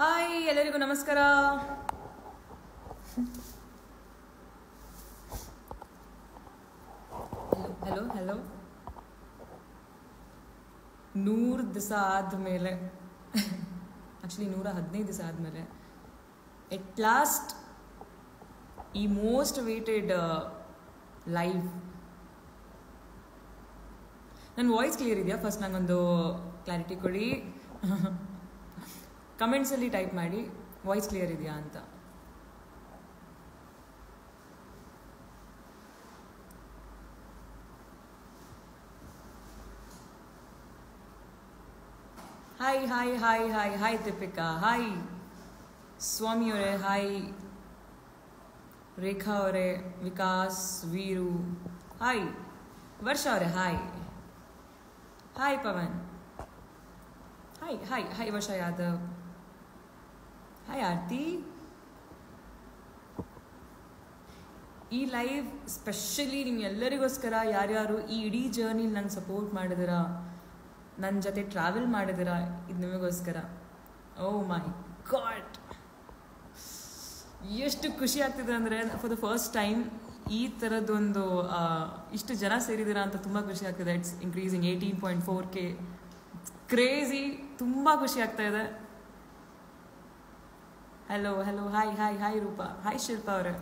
Hi ಎಲ್ಲರಿಗೂ ನಮಸ್ಕಾರ hello hello ನೂರು ದಿವಸ ಆದಮೇಲೆ ಆ್ಯಕ್ಚುಲಿ ನೂರ ಹದಿನೈದು ದಿವಸ ಆದಮೇಲೆ ಎಟ್ ಲಾಸ್ಟ್ ಈ ಮೋಸ್ಟ್ ವೇಟೆಡ್ ಲೈವ್ ನನ್ನ ವಾಯ್ಸ್ ಕ್ಲಿಯರ್ ಇದೆಯಾ ಫಸ್ಟ್ ನಂಗೊಂದು ಕ್ಲಾರಿಟಿ ಕೊಡಿ ಕಮೆಂಟ್ಸಲ್ಲಿ ಟೈಪ್ ಮಾಡಿ ವಾಯ್ಸ್ ಕ್ಲಿಯರ್ ಇದೆಯಾ ಅಂತ hi hi hi hi hi Deepika hi Swamy ಅವರೇ ಹಾಯ್ ರೇಖಾ ಅವರೇ ವಿಕಾಸ್ ವೀರು ಹಾಯ್ ವರ್ಷ ಅವರೇ hi hi Pavan hi hi hi Varsha Yadav hi ಆರ್ತಿ ಈ ಲೈವ್ ಸ್ಪೆಷಲಿ ನಿಮ್ಗೆಲ್ಲರಿಗೋಸ್ಕರ ಯಾರ್ಯಾರು ಈ ಇಡೀ ಜರ್ನಿ ನಂಗೆ ಸಪೋರ್ಟ್ ಮಾಡಿದಿರ ನನ್ನ ಜೊತೆ ಟ್ರಾವೆಲ್ ಮಾಡಿದಿರ ಇದು ನಿಮಗೋಸ್ಕರ ಓ ಮೈ ಗಾಡ್ ಎಷ್ಟು ಖುಷಿ ಆಗ್ತಿದೆ ಅಂದರೆ ಫಾರ್ ದ ಫಸ್ಟ್ ಟೈಮ್ ಈ ಥರದ್ದೊಂದು ಆ, ಇಷ್ಟು ಜನ ಸೇರಿದ್ದೀರಾ ಅಂತ ತುಂಬ ಖುಷಿ ಆಗ್ತಿದೆ it's increasing eighteen point four K crazy ತುಂಬ ಖುಷಿ ಆಗ್ತಾ ಇದೆ hello hello hi hi hi Roopa hi Shilpa ಅವರೇ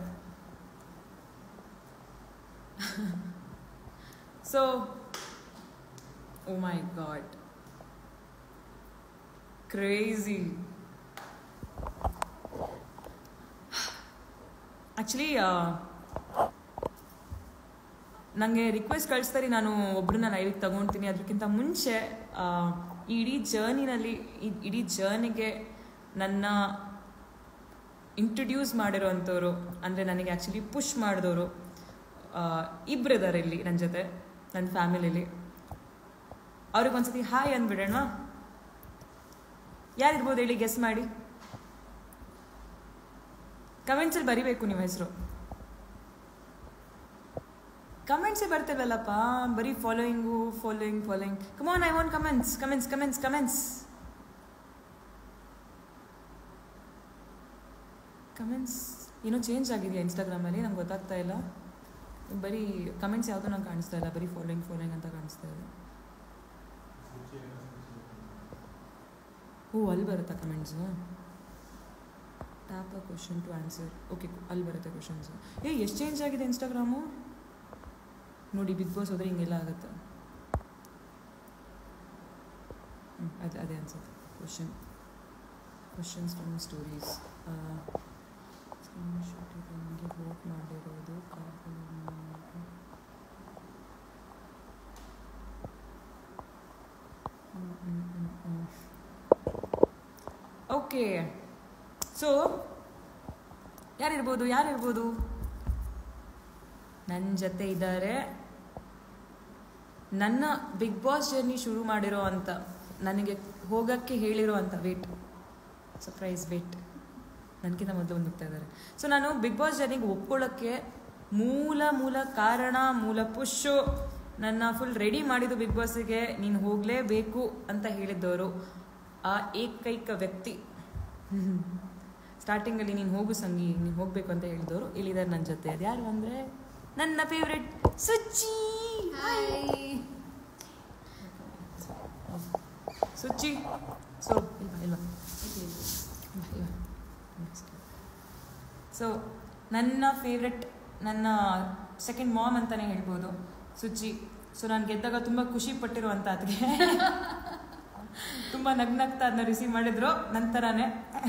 so oh my god crazy actually ನನಗೆ ರಿಕ್ವೆಸ್ಟ್ ಕಳಿಸ್ತಾರೆ ನಾನು ಒಬ್ಬರನ್ನ ಲೈವಿಗೆ ತಗೊಳ್ತೀನಿ ಅದಕ್ಕಿಂತ ಮುಂಚೆ ಆ, ಈ ಇಡೀ ಜರ್ನಿನಲ್ಲಿ ಇಡೀ ಜರ್ನಿಗೆ ನನ್ನ ಇಂಟ್ರೊಡ್ಯೂಸ್ ಮಾಡಿರೋವಂಥವ್ರು ಅಂದರೆ ನನಗೆ ಆ್ಯಕ್ಚುಲಿ ಪುಷ್ ಮಾಡಿದವರು ಇಬ್ಬರು ಇದ್ದಾರೆ ಇಲ್ಲಿ ನನ್ನ ಜೊತೆ ನನ್ನ ಫ್ಯಾಮಿಲಿಲಿ ಅವ್ರಿಗೆ ಒಂದ್ಸತಿ ಹಾಯ್ ಅಂದ್ಬಿಡೋಣ ಯಾರಿರ್ಬೋದು ಹೇಳಿ ಗೆಸ್ ಮಾಡಿ ಕಮೆಂಟ್ಸಲ್ಲಿ ಬರಿಬೇಕು ನಿಮ್ಮ ಹೆಸರು ಕಮೆಂಟ್ಸೇ ಬರ್ತಿಲ್ವಲ್ಲಪ್ಪ ಬರೀ following following following come on I want comments comments comments comments comments ಏನೋ ಚೇಂಜ್ ಆಗಿದೆಯಾ ಇನ್ಸ್ಟಾಗ್ರಾಮಲ್ಲಿ ನಂಗೆ ಗೊತ್ತಾಗ್ತಾ ಇಲ್ಲ ಬರೀ ಕಮೆಂಟ್ಸ್ ಯಾವುದೂ ನಂಗೆ ಕಾಣಿಸ್ತಾ ಇಲ್ಲ ಬರೀ ಫಾಲೋಯಿಂಗ್ ಫಾಲೋಯಿಂಗ್ ಅಂತ ಕಾಣಿಸ್ತಾ ಇದೆ ಓ ಅಲ್ಲಿ ಬರುತ್ತಾ comments tap a question to answer okay ಅಲ್ಲಿ ಬರುತ್ತೆ ಕ್ವಶನ್ಸು ಏ ಎಷ್ಟು ಚೇಂಜ್ ಆಗಿದೆ ಇನ್ಸ್ಟಾಗ್ರಾಮು ನೋಡಿ ಬಿಗ್ ಬಾಸ್ ಹೋದ್ರೆ ಹಿಂಗೆಲ್ಲ ಆಗುತ್ತೆ ಹ್ಞೂ ಅದು ಅದೇ ಅನ್ಸುತ್ತೆ question questions from stories screenshot ಇದು ನನಗೆ ವೋಟ್ ಮಾಡಿರೋದು ಓಕೆ ಸೊ ಯಾರಿರ್ಬೋದು ಯಾರಿರ್ಬೋದು ನನ್ನ ಜೊತೆ ಇದ್ದಾರೆ ನನ್ನ ಬಿಗ್ ಬಾಸ್ ಜರ್ನಿ ಶುರು ಮಾಡಿರೋ ಅಂತ ನನಗೆ ಹೋಗೋಕ್ಕೆ ಹೇಳಿರೋ ಅಂತ ವೇಟ್ ಸರ್ಪ್ರೈಸ್ ವೇಟ್ ನನಗಿಂತ ಮೊದಲು ಒಂದು ಹೋಗ್ತಾ ಇದ್ದಾರೆ ಸೊ ನಾನು ಬಿಗ್ ಬಾಸ್ ಜರ್ನಿಗೆ ಒಪ್ಕೊಳ್ಳೋಕ್ಕೆ ಮೂಲ ಮೂಲ ಕಾರಣ ಮೂಲ ಪುಷು ನನ್ನ ಫುಲ್ ರೆಡಿ ಮಾಡಿದ್ದು ಬಿಗ್ ಬಾಸಿಗೆ ನೀನು ಹೋಗಲೇಬೇಕು ಅಂತ ಹೇಳಿದ್ದವರು ಆ ಏಕೈಕ ವ್ಯಕ್ತಿ ಸ್ಟಾರ್ಟಿಂಗಲ್ಲಿ ನೀನು ಹೋಗು ಸಂಗಿ ನೀನು ಹೋಗಬೇಕು ಅಂತ ಹೇಳಿದವರು ಇಲ್ಲಿದ್ದಾರೆ ನನ್ನ ಜೊತೆ ಅದು ಯಾರು ಅಂದರೆ ನನ್ನ ಫೇವ್ರೆಟ್ ಸುಚ್ಚಿ ಸುಚ್ಚಿ ಸೊ ಇಲ್ವಾ ಇಲ್ವಾ ಸೊ ನನ್ನ ಫೇವ್ರೆಟ್ ನನ್ನ ಸೆಕೆಂಡ್ ಮಾಮ್ ಅಂತಲೇ ಹೇಳ್ಬೋದು ಸುಚ್ಚಿ ಸೊ ನಾನು ಗೆದ್ದಾಗ ತುಂಬ ಖುಷಿ ಪಟ್ಟಿರುವಂಥ ಅದಕ್ಕೆ ತುಂಬ ನಗ್ನಗ್ತಾ ಅದನ್ನ ರಿಸೀವ್ ಮಾಡಿದ್ರು ನಂತರನೇ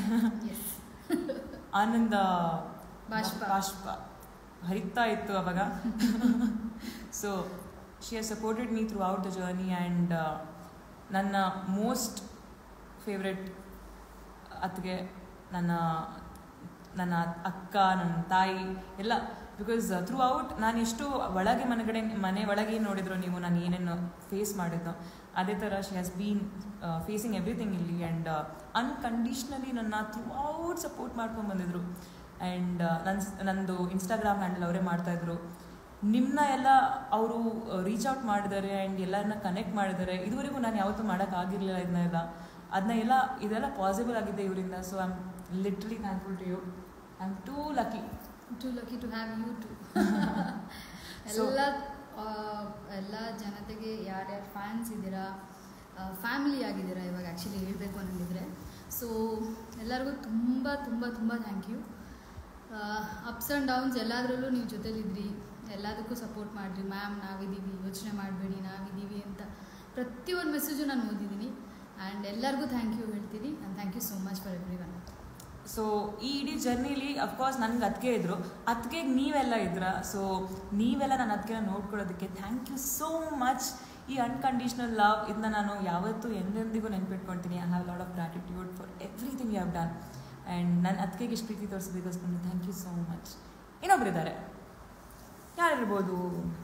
ಆನಂದ ಬಾಷ್ಪ. ಬಾಷ್ಪ ಹರಿತಾ ಇತ್ತು ಅವಾಗ so she has supported me throughout the journey and ನನ್ನ ಮೋಸ್ಟ್ ಫೇವ್ರೆಟ್ ಅತ್ತಿಗೆ ನನ್ನ ನನ್ನ ಅಕ್ಕ ನನ್ನ ತಾಯಿ ಎಲ್ಲ ಬಿಕಾಸ್ ಥ್ರೂ ಔಟ್ ನಾನು ಎಷ್ಟು ಒಳಗೆ ಮನೆಗಡೆ ಮನೆ ಒಳಗೆ ನೋಡಿದ್ರು ನೀವು ನಾನು ಏನೇನು ಫೇಸ್ ಮಾಡಿದ್ನೋ ಅದೇ ಥರ she has been facing everything ಇಲ್ಲಿ ಆ್ಯಂಡ್ ಅನ್ಕಂಡೀಷ್ನಲಿ ನನ್ನ ಥ್ರೂ ಔಟ್ ಸಪೋರ್ಟ್ ಮಾಡ್ಕೊಂಡು ಬಂದಿದ್ರು ಆ್ಯಂಡ್ ನನ್ನ ನಂದು ಇನ್ಸ್ಟಾಗ್ರಾಮ್ ಹ್ಯಾಂಡಲ್ ಅವರೇ ಮಾಡ್ತಾಯಿದ್ರು ನಿಮ್ಮನ್ನ ಎಲ್ಲ ಅವರು ರೀಚ್ ಔಟ್ ಮಾಡಿದ್ದಾರೆ ಆ್ಯಂಡ್ ಎಲ್ಲರನ್ನ ಕನೆಕ್ಟ್ ಮಾಡಿದ್ದಾರೆ ಇದುವರೆಗೂ ನಾನು ಯಾವತ್ತೂ ಮಾಡೋಕ್ಕಾಗಿರಲಿಲ್ಲ ಇದನ್ನೆಲ್ಲ ಅದನ್ನ ಎಲ್ಲ ಇದೆಲ್ಲ ಪಾಸಿಬಲ್ ಆಗಿದೆ ಇವರಿಂದ so I am literally thankful to you I am too lucky to lucky to have you to So- ಎಲ್ಲ ಆ, ಎಲ್ಲ ಜನತೆಗೆ ಯಾರ್ಯಾರು ಫ್ಯಾನ್ಸ್ ಇದ್ದೀರಾ ಫ್ಯಾಮಿಲಿ ಆಗಿದ್ದೀರಾ ಇವಾಗ ಆ್ಯಕ್ಚುಲಿ ಹೇಳಬೇಕು ಅನ್ನೋದಿದ್ರೆ ಸೊ ಎಲ್ಲರಿಗೂ ತುಂಬ ತುಂಬ ತುಂಬ thank you ups and downs ಎಲ್ಲದರಲ್ಲೂ ನೀವು ಜೊತೆಲಿದ್ರಿ ಎಲ್ಲದಕ್ಕೂ ಸಪೋರ್ಟ್ ಮಾಡಿರಿ ಮ್ಯಾಮ್ ನಾವಿದ್ದೀವಿ ಯೋಚನೆ ಮಾಡಬೇಡಿ ನಾವಿದ್ದೀವಿ ಅಂತ ಪ್ರತಿಯೊಂದು ಮೆಸೇಜು ನಾನು ಓದಿದ್ದೀನಿ ಆ್ಯಂಡ್ ಎಲ್ಲರಿಗೂ ಥ್ಯಾಂಕ್ ಯು ಹೇಳ್ತೀನಿ and thank you so much for everyone so ಈ ಇಡೀ ಜರ್ನಿಲಿ ಅಫ್ಕೋರ್ಸ್ ನನಗೆ ಅದಕ್ಕೆ ಇದ್ರು ಅದಕ್ಕೆ ನೀವೆಲ್ಲ ಇದ್ರ ಸೊ ನೀವೆಲ್ಲ ನನ್ನ ಅದಕ್ಕೆ ನೋಡ್ಕೊಳ್ಳೋದಕ್ಕೆ ಥ್ಯಾಂಕ್ ಯು ಸೋ ಮಚ್ ಈ ಅನ್ಕಂಡೀಷ್ನಲ್ ಲವ್ ಇದನ್ನ ನಾನು ಯಾವತ್ತೂ ಎಂದೆಂದಿಗೂ ನೆನ್ಪಿಟ್ಕೊಳ್ತೀನಿ I have lot of gratitude for everything you have done and ನನ್ನ ಅದಕ್ಕೆ ಇಷ್ಟು ಪ್ರೀತಿ ತೋರಿಸೋದಕ್ಕೋಸ್ಕರ ಥ್ಯಾಂಕ್ ಯು ಸೋ ಮಚ್ ಇನ್ನೊಬ್ರಿದ್ದಾರೆ ಯಾರಿರ್ಬೋದು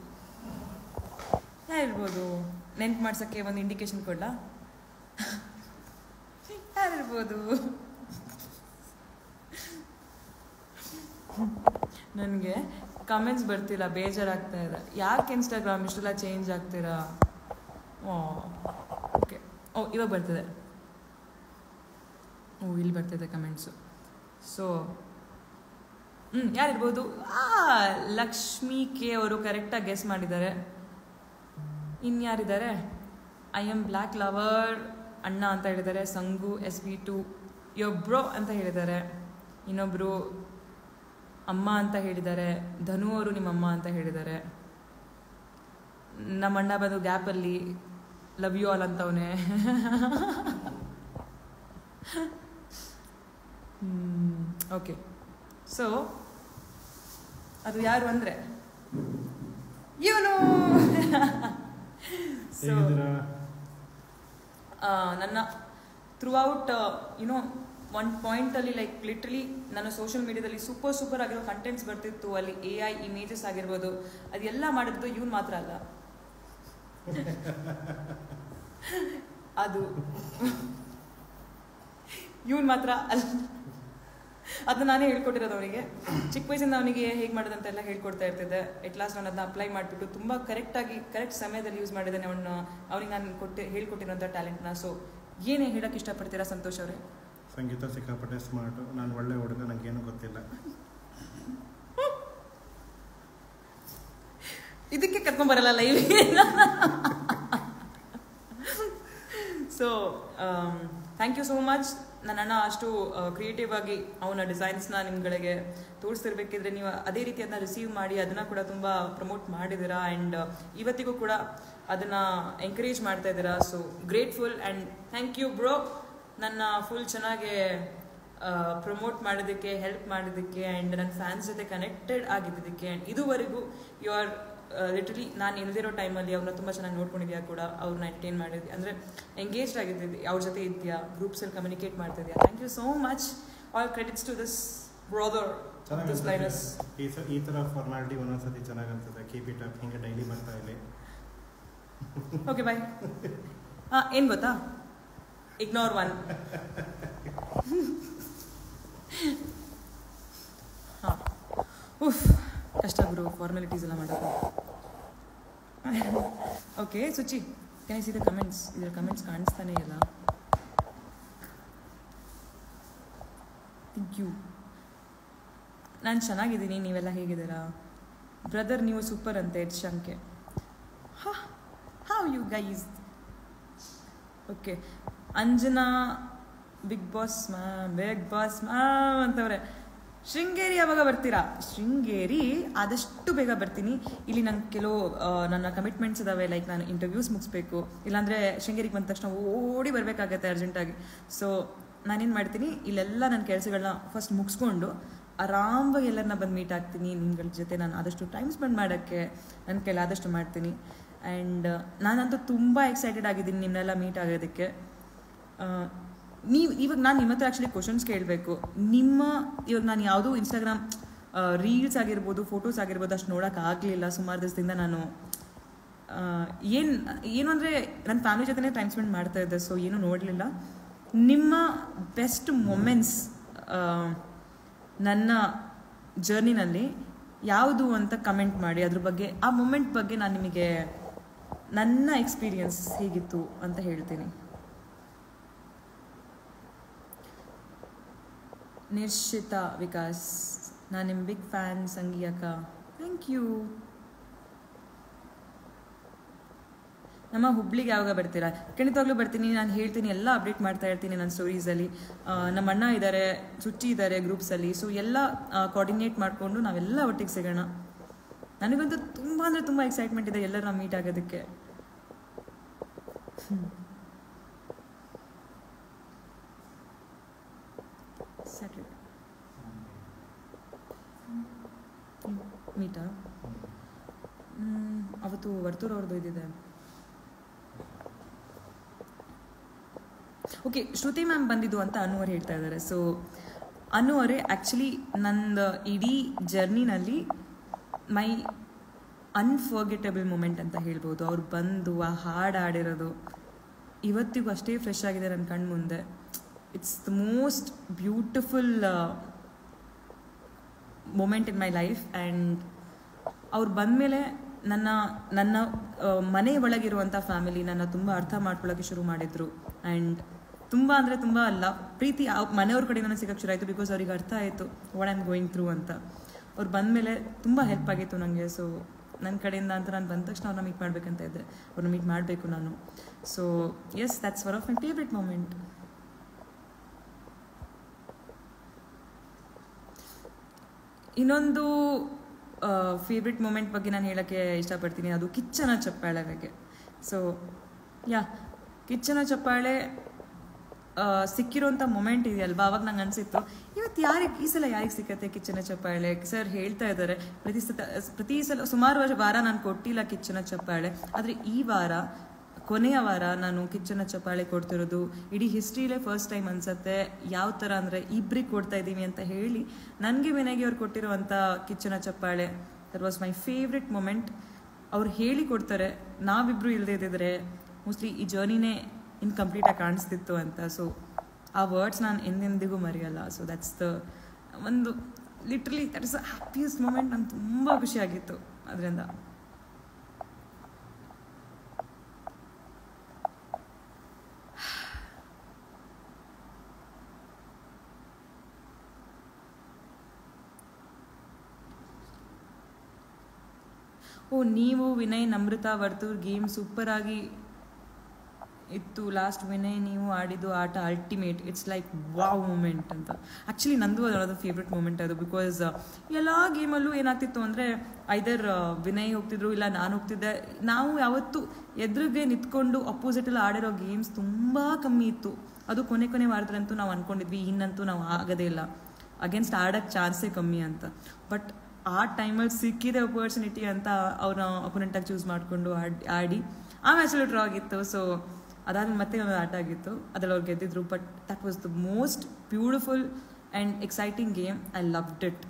ಯಾರಿರ್ಬೋದು ನೆನ್ಪು ಮಾಡ್ಸೋಕ್ಕೆ ಒಂದು ಇಂಡಿಕೇಶನ್ ಕೊಡ್ಲಾ ಯಾರಿರ್ಬೋದು ನನಗೆ ಕಮೆಂಟ್ಸ್ ಬರ್ತಿಲ್ಲ ಬೇಜಾರಾಗ್ತಾ ಇದೆ ಯಾಕೆ ಇನ್ಸ್ಟಾಗ್ರಾಮ್ ಇಷ್ಟೆಲ್ಲ ಚೇಂಜ್ ಆಗ್ತೀರಾ ಓ ಓಕೆ ಓ ಇವಾಗ ಬರ್ತಿದೆ ಓ ಇಲ್ಲಿ ಬರ್ತಿದೆ ಕಮೆಂಟ್ಸು ಸೊ ಹ್ಞೂ ಯಾರಿರ್ಬೋದು ಆ ಲಕ್ಷ್ಮಿ ಕೆ ಅವರು ಕರೆಕ್ಟಾಗಿ ಗೆಸ್ ಮಾಡಿದ್ದಾರೆ ಇನ್ಯಾರಿದ್ದಾರೆ ಐ ಎಮ್ ಬ್ಲ್ಯಾಕ್ ಲವರ್ ಅಣ್ಣ ಅಂತ ಹೇಳಿದ್ದಾರೆ ಸಂಗು ಎಸ್ ವಿ ಟು ಯೊಬ್ರೋ ಅಂತ ಹೇಳಿದ್ದಾರೆ ಇನ್ನೊಬ್ಬರು ಅಮ್ಮ ಅಂತ ಹೇಳಿದ್ದಾರೆ ಧನು ಅವರು ನಿಮ್ಮಮ್ಮ ಅಂತ ಹೇಳಿದ್ದಾರೆ ನಮ್ಮ ಅಣ್ಣ ಬಂದು ಗ್ಯಾಪಲ್ಲಿ ಲವ್ ಯು ಆಲ್ ಅಂತವನೇ ಓಕೆ ಸೊ ಅದು ಯಾರು ಅಂದರೆ ಇವನು ಸೊ ಹೇಗಿದ್ದೀರಾ ಆ, ನನ್ನ ಥ್ರೂ ಔಟ್ ಯುನೋ ಒನ್ ಪಾಯಿಂಟಲ್ಲಿ ಲೈಕ್ ಲಿಟ್ರಲಿ ನನ್ನ ಸೋಷಿಯಲ್ ಮೀಡಿಯಾದಲ್ಲಿ ಸೂಪರ್ ಸೂಪರ್ ಆಗಿರೋ ಕಂಟೆಂಟ್ಸ್ ಬರ್ತಿತ್ತು ಅಲ್ಲಿ ಎ ಐ ಇಮೇಜಸ್ ಆಗಿರ್ಬೋದು ಅದೆಲ್ಲ ಮಾಡಿದ್ದು ಇವ್ನು ಮಾತ್ರ ಅಲ್ಲ ಅದು ಇವ್ನು ಮಾತ್ರ ಅಲ್ಲ ಅದನ್ನ ನಾನೇ ಹೇಳ್ಕೊಟ್ಟಿರೋದು ಅವನಿಗೆ ಚಿಕ್ಕ ವಯಸ್ಸಿಂದ ಅವನಿಗೆ ಹೇಗೆ ಮಾಡೋದಂತೆಲ್ಲ ಹೇಳ್ಕೊಡ್ತಾ ಇರ್ತಿದ್ದೆ ಎಟ್ ಲಾಸ್ಟ್ ನಾನು ಅದನ್ನ ಅಪ್ಲೈ ಮಾಡಿಬಿಟ್ಟು ತುಂಬ ಕರೆಕ್ಟಾಗಿ ಕರೆಕ್ಟ್ ಸಮಯದಲ್ಲಿ ಯೂಸ್ ಮಾಡಿದ್ದೇನೆ ಅವನ್ನ ಅವನಿಗೆ ನಾನು ಕೊಟ್ಟು ಹೇಳ್ಕೊಟ್ಟಿರೋಂಥ ಟ್ಯಾಲೆಂಟ್ನ ಸೊ ಏನೇ ಹೇಳಕ್ಕೆ ಇಷ್ಟಪಡ್ತೀರಾ ಸಂತೋಷ್ ಅವರೇ ಸಂಗೀತ ಸಿಕ್ಕಾಪಟ್ಟೆ ಸ್ಮಾರ್ಟು ನಾನು ಒಳ್ಳೆ ಹುಡುಗ ನನಗೇನು ಗೊತ್ತಿಲ್ಲ ಇದಕ್ಕೆ ಕರ್ಕೊಂಬರಲ್ಲ live so thank you so much ನನ್ನ ಅಣ್ಣ ಅಷ್ಟು ಕ್ರಿಯೇಟಿವ್ ಆಗಿ ಅವನ ಡಿಸೈನ್ಸ್ನ ನಿಮ್ಗಳಿಗೆ ತೋರಿಸ್ತಿರ್ಬೇಕಿದ್ರೆ ನೀವು ಅದೇ ರೀತಿ ಅದನ್ನ ರಿಸೀವ್ ಮಾಡಿ ಅದನ್ನ ಕೂಡ ತುಂಬ ಪ್ರಮೋಟ್ ಮಾಡಿದ್ದೀರಾ ಆ್ಯಂಡ್ ಇವತ್ತಿಗೂ ಕೂಡ ಅದನ್ನ ಎಂಕರೇಜ್ ಮಾಡ್ತಾ ಇದ್ದೀರಾ so grateful and thank you bro ನನ್ನ ಫುಲ್ ಚೆನ್ನಾಗಿ ಪ್ರಮೋಟ್ ಮಾಡೋದಕ್ಕೆ ಹೆಲ್ಪ್ ಮಾಡೋದಕ್ಕೆ ಆ್ಯಂಡ್ ನನ್ನ ಫ್ಯಾನ್ಸ್ ಜೊತೆ ಕನೆಕ್ಟೆಡ್ ಆಗಿದ್ದಕ್ಕೆ ಆ್ಯಂಡ್ ಇದುವರೆಗೂ ಯು ಆರ್ ಲಿಟ್ರಲಿ ನಾನು ಇಲ್ದಿರೋ ಟೈಮಲ್ಲಿ ಅವ್ರನ್ನ ತುಂಬ ಚೆನ್ನಾಗಿ ನೋಡ್ಕೊಂಡಿದ್ಯಾ ಕೂಡ ಅವ್ರನ್ನ ಎಂಟರ್ಟೈನ್ ಮಾಡಿದ್ಯಾ ಅಂದರೆ ಎಂಗೇಜ್ಡ್ ಆಗಿದ್ದೆ ಅವ್ರ ಜೊತೆ ಇದೆಯಾ ಗ್ರೂಪ್ಸಲ್ಲಿ ಕಮ್ಯುನಿಕೇಟ್ ಮಾಡ್ತಿದ್ಯಾ thank you so much all credits to this brother ಚೆನ್ನಾಗಿ ದಿಸ್ ಲೈನಸ್ ಈ ಸ ಈ ಥರ ಫಾರ್ಮಾಲಿಟಿ ಒಂದೊಂದ್ಸತಿ ಚೆನ್ನಾಗಿ ಅನ್ಸುತ್ತೆ ಕೀಪ್ ಇಟ್ ಅಪ್ ಹಿಂಗೆ ಡೈಲಿ ಬರ್ತಾ ಇಲ್ಲಿ ಓಕೆ ಬಾಯ್ ಹಾಂ ಏನು ಗೊತ್ತಾ ಇಗ್ನೋರ್ ಒನ್ ಹಾಂ ಉಫ್ ಕಷ್ಟ ಗುರು ಫಾರ್ಮಾಲಿಟೀಸ್ ಎಲ್ಲ ಮಾಡೋದು okay Suchi can see the comments ಇದರ ಕಮೆಂಟ್ಸ್ ಕಾಣಿಸ್ತಾನೆ ಇಲ್ಲ ಥ್ಯಾಂಕ್ ಯು ನಾನು ಚೆನ್ನಾಗಿದ್ದೀನಿ ನೀವೆಲ್ಲ ಹೇಗಿದ್ದೀರಾ ಬ್ರದರ್ ನೀವು ಸೂಪರ್ ಅಂತೆ ಇಟ್ಸ್ ಶಂಕೆ ಹಾ how you guys okay Anjana Bigg Boss ma'am Bigg Boss ma'am ಅಂತವ್ರೆ ಶೃಂಗೇರಿ ಯಾವಾಗ ಬರ್ತೀರಾ ಶೃಂಗೇರಿ ಆದಷ್ಟು ಬೇಗ ಬರ್ತೀನಿ ಇಲ್ಲಿ ನಂಗೆ ಕೆಲವು ಆ, ನನ್ನ ಕಮಿಟ್ಮೆಂಟ್ಸ್ ಇದಾವೆ ಲೈಕ್ ನಾನು ಇಂಟರ್ವ್ಯೂಸ್ ಮುಗಿಸ್ಬೇಕು ಇಲ್ಲಾಂದರೆ ಶೃಂಗೇರಿಗೆ ಬಂದ ತಕ್ಷಣ ಓಡಿ ಬರಬೇಕಾಗತ್ತೆ ಅರ್ಜೆಂಟಾಗಿ ಸೊ ನಾನೇನು ಮಾಡ್ತೀನಿ ಇಲ್ಲೆಲ್ಲ ನನ್ನ ಕೆಲಸಗಳನ್ನ ಫಸ್ಟ್ ಮುಗಿಸ್ಕೊಂಡು ಆರಾಮಾಗಿ ಎಲ್ಲರನ್ನ ಬಂದು ಮೀಟ್ ಆಗ್ತೀನಿ ನಿಮ್ಗಳ ಜೊತೆ ನಾನು ಆದಷ್ಟು ಟೈಮ್ ಸ್ಪೆಂಡ್ ಮಾಡೋಕ್ಕೆ ನನ್ನ ಕೈಲಾದಷ್ಟು ಮಾಡ್ತೀನಿ ಆ್ಯಂಡ್ ನಾನಂತೂ ತುಂಬ ಎಕ್ಸೈಟೆಡ್ ಆಗಿದ್ದೀನಿ ನಿಮ್ಮನ್ನೆಲ್ಲ ಮೀಟ್ ಆಗೋದಕ್ಕೆ ನೀವು ಇವಾಗ ನಾನು ನಿಮ್ಮ ಹತ್ರ ಆ್ಯಕ್ಚುಲಿ ಕ್ವಶನ್ಸ್ ಕೇಳಬೇಕು ನಿಮ್ಮ ಇವಾಗ ನಾನು ಯಾವುದೂ ಇನ್ಸ್ಟಾಗ್ರಾಮ್ ರೀಲ್ಸ್ ಆಗಿರ್ಬೋದು ಫೋಟೋಸ್ ಆಗಿರ್ಬೋದು ಅಷ್ಟು ನೋಡೋಕ್ಕಾಗಲಿಲ್ಲ ಸುಮಾರು ದಿವಸದಿಂದ ನಾನು ಏನು ಏನು ಅಂದರೆ ನನ್ನ ಫ್ಯಾಮಿಲಿ ಜೊತೆನೇ ಟೈಮ್ ಸ್ಪೆಂಡ್ ಮಾಡ್ತಾ ಇದ್ದೆ ಸೊ ಏನೂ ನೋಡಲಿಲ್ಲ ನಿಮ್ಮ ಬೆಸ್ಟ್ ಮೊಮೆಂಟ್ಸ್ ನನ್ನ ಜರ್ನಿನಲ್ಲಿ ಯಾವುದು ಅಂತ ಕಮೆಂಟ್ ಮಾಡಿ ಅದ್ರ ಬಗ್ಗೆ ಆ ಮೊಮೆಂಟ್ ಬಗ್ಗೆ ನಾನು ನಿಮಗೆ ನನ್ನ ಎಕ್ಸ್ಪೀರಿಯನ್ಸ್ ಹೇಗಿತ್ತು ಅಂತ ಹೇಳ್ತೀನಿ ನಿರ್ಷಿತಾ ವಿಕಾಸ್ ನಾನು ನಿಮ್ಮ ಬಿಗ್ ಫ್ಯಾನ್ ಸಂಗಿ ಅಕ್ಕ ಥ್ಯಾಂಕ್ ಯು ನಮ್ಮ ಹುಬ್ಳಿಗೆ ಯಾವಾಗ ಬರ್ತೀರಾ ಖಂಡಿತವಾಗ್ಲೂ ಬರ್ತೀನಿ ನಾನು ಹೇಳ್ತೀನಿ ಎಲ್ಲ ಅಪ್ಡೇಟ್ ಮಾಡ್ತಾ ಇರ್ತೀನಿ ನನ್ನ ಸ್ಟೋರೀಸಲ್ಲಿ ನಮ್ಮ ಅಣ್ಣ ಇದ್ದಾರೆ ಸುಚ್ಚಿ ಇದ್ದಾರೆ ಗ್ರೂಪ್ಸಲ್ಲಿ ಸೊ ಎಲ್ಲ ಕೋಆರ್ಡಿನೇಟ್ ಮಾಡಿಕೊಂಡು ನಾವೆಲ್ಲ ಒಟ್ಟಿಗೆ ಸಿಗೋಣ ನನಗಂತೂ ತುಂಬ ಅಂದರೆ ತುಂಬ ಎಕ್ಸೈಟ್ಮೆಂಟ್ ಇದೆ ಎಲ್ಲರೂ ಮೀಟ್ ಆಗೋದಕ್ಕೆ ಸ್ಯಾಟರ್ಡೆ ಮೀಟಾ ಅವತ್ತು ವರ್ತೂರ್ ಅವ್ರದ್ದು ಇದಿದೆ ಓಕೆ ಶ್ರುತಿ ಮ್ಯಾಮ್ ಬಂದಿದ್ದು ಅಂತ ಅನು ಅವ್ರು ಹೇಳ್ತಾ ಇದ್ದಾರೆ ಸೊ ಅನು ಅವರೇ ಆ್ಯಕ್ಚುಲಿ ನಂದು ಇಡೀ ಜರ್ನಿನಲ್ಲಿ ಮೈ ಅನ್ಫರ್ಗೆಟಬಲ್ ಮೂಮೆಂಟ್ ಅಂತ ಹೇಳ್ಬೋದು ಅವ್ರು ಬಂದು ಆ ಹಾಡು ಆಡಿರೋದು ಇವತ್ತಿಗೂ ಅಷ್ಟೇ ಫ್ರೆಶ್ ಆಗಿದೆ ನನ್ನ ಕಣ್ಣು ಮುಂದೆ it's the most beautiful moment in my life and ಅವ್ರು ಬಂದಮೇಲೆ ನನ್ನ ನನ್ನ ಆ, ಮನೆ ಒಳಗಿರುವಂಥ ಫ್ಯಾಮಿಲಿ ನನ್ನ ತುಂಬ ಅರ್ಥ ಮಾಡ್ಕೊಳ್ಳೋಕ್ಕೆ ಶುರು ಮಾಡಿದ್ರು ಆ್ಯಂಡ್ ತುಂಬ ಅಂದರೆ ತುಂಬ ಅಲ್ಲ ಪ್ರೀತಿ ಆ ಮನೆಯವ್ರ ಕಡೆಯಿಂದ ಸಿಗೋಕ್ಕೆ ಶುರು ಆಯಿತು ಬಿಕಾಸ್ ಅವ್ರಿಗೆ ಅರ್ಥ ಆಯಿತು ವಾಟ್ ಆಮ್ ಗೋಯಿಂಗ್ ಥ್ರೂ ಅಂತ ಅವ್ರು ಬಂದಮೇಲೆ ತುಂಬ ಹೆಲ್ಪ್ ಆಗಿತ್ತು ನನಗೆ ಸೊ ನನ್ನ ಕಡೆಯಿಂದ ಅಂತ ನಾನು ಬಂದ ತಕ್ಷಣ ಅವ್ರನ್ನ ಮೀಟ್ ಮಾಡಬೇಕಂತ ಇದ್ದೆ ಅವ್ರನ್ನ ಮೀಟ್ ಮಾಡಬೇಕು ನಾನು so yes that's one of my favourite moment ಇನ್ನೊಂದು ಫೇವ್ರೆಟ್ ಮೂಮೆಂಟ್ ಬಗ್ಗೆ ನಾನು ಹೇಳೋಕ್ಕೆ ಇಷ್ಟಪಡ್ತೀನಿ ಅದು ಕಿಚ್ಚನ ಚಪ್ಪಾಳೆ ಬಗ್ಗೆ ಸೊ ಯಾ ಕಿಚ್ಚನ ಚಪ್ಪಾಳೆ ಆ, ಸಿಕ್ಕಿರೋಂಥ ಮೊಮೆಂಟ್ ಇದೆಯಲ್ವಾ ಅವಾಗ ನಂಗೆ ಅನಿಸಿತ್ತು ಇವತ್ತು ಯಾರಿಗೆ ಈ ಸಲ ಯಾರಿಗೆ ಸಿಕ್ಕತ್ತೆ ಕಿಚ್ಚನ ಚಪ್ಪಾಳೆ ಸರ್ ಹೇಳ್ತಾ ಇದ್ದಾರೆ ಪ್ರತಿ ಸತ ಪ್ರತಿ ಸಲ ಸುಮಾರು ವರ್ಷ ವಾರ ನಾನು ಕೊಟ್ಟಿಲ್ಲ ಕಿಚ್ಚನ ಚಪ್ಪಾಳೆ ಆದರೆ ಈ ವಾರ ಕೊನೆಯ ವಾರ ನಾನು ಕಿಚ್ಚನ ಚಪ್ಪಾಳೆ ಕೊಡ್ತಿರೋದು ಇಡೀ ಹಿಸ್ಟ್ರಿಲೇ ಫಸ್ಟ್ ಟೈಮ್ ಅನ್ಸತ್ತೆ ಯಾವ ಥರ ಅಂದರೆ ಇಬ್ರಿಗೆ ಕೊಡ್ತಾ ಇದ್ದೀವಿ ಅಂತ ಹೇಳಿ ನನಗೆ ವಿನಯಗೆ ಅವ್ರು ಕೊಟ್ಟಿರುವಂಥ ಕಿಚ್ಚನ ಚಪ್ಪಾಳೆ that was my favourite moment ಅವ್ರು ಹೇಳಿ ಕೊಡ್ತಾರೆ ನಾವಿಬ್ರು ಇಲ್ಲದೇ ಇದ್ದಿದ್ರೆ ಮೋಸ್ಟ್ಲಿ ಈ ಜರ್ನಿನೇ ಇನ್ಕಂಪ್ಲೀಟಾಗಿ ಕಾಣಿಸ್ತಿತ್ತು ಅಂತ ಸೊ ಆ ವರ್ಡ್ಸ್ ನಾನು ಎಂದೆಂದಿಗೂ ಮರೆಯಲ್ಲ ಸೊ ದಟ್ಸ್ ದ ಒಂದು literally that is the happiest moment ನಂಗೆ ತುಂಬ ಖುಷಿಯಾಗಿತ್ತು ಅದರಿಂದ ಓ ನೀವು ವಿನಯ್ ನಮ್ರತ ವರ್ತೂರ್ ಗೇಮ್ ಸೂಪರ್ ಆಗಿ ಇತ್ತು ಲಾಸ್ಟ್ ವಿನಯ್ ನೀವು ಆಡಿದ್ದು ಆಟ ultimate it's like wow moment ಅಂತ ಆ್ಯಕ್ಚುಲಿ ನಂದು ಅದೊಂದು ಫೇವ್ರೆಟ್ ಮೂಮೆಂಟ್ ಅದು ಬಿಕಾಸ್ ಎಲ್ಲ ಗೇಮಲ್ಲೂ ಏನಾಗ್ತಿತ್ತು ಅಂದರೆ ಐದರ್ ವಿನಯ್ ಹೋಗ್ತಿದ್ರು ಇಲ್ಲ ನಾನು ಹೋಗ್ತಿದ್ದೆ ನಾವು ಯಾವತ್ತೂ ಎದುರಿಗೆ ನಿಂತ್ಕೊಂಡು ಅಪೋಸಿಟಲ್ಲಿ ಆಡಿರೋ ಗೇಮ್ಸ್ ತುಂಬ ಕಮ್ಮಿ ಇತ್ತು ಅದು ಕೊನೆ ಕೊನೆ ವಾರದಲ್ಲಂತೂ ನಾವು ಅಂದ್ಕೊಂಡಿದ್ವಿ ಇನ್ನಂತೂ ನಾವು ಆಗೋದೇ ಇಲ್ಲ ಅಗೇನ್ಸ್ಟ್ ಆಡೋಕ್ಕೆ ಚಾನ್ಸೇ ಕಮ್ಮಿ ಅಂತ ಬಟ್ ಆ ಟೈಮಲ್ಲಿ ಸಿಕ್ಕಿದೆ ಅಪರ್ಚುನಿಟಿ ಅಂತ ಅವ್ರನ್ನ ಅಪೋನೆಂಟಾಗಿ ಚೂಸ್ ಮಾಡಿಕೊಂಡು ಆಡಿ ಆಡಿ ಆ ಮ್ಯಾಚಲ್ಲಿ ಡ್ರಾ ಆಗಿತ್ತು ಸೊ ಅದಾದ್ಮೇಲೆ ಮತ್ತೆ ಒಂದು ಆಟ ಆಗಿತ್ತು ಅದ್ರಲ್ಲಿ ಅವ್ರು ಗೆದ್ದಿದ್ರು but that was the most beautiful and exciting game I loved it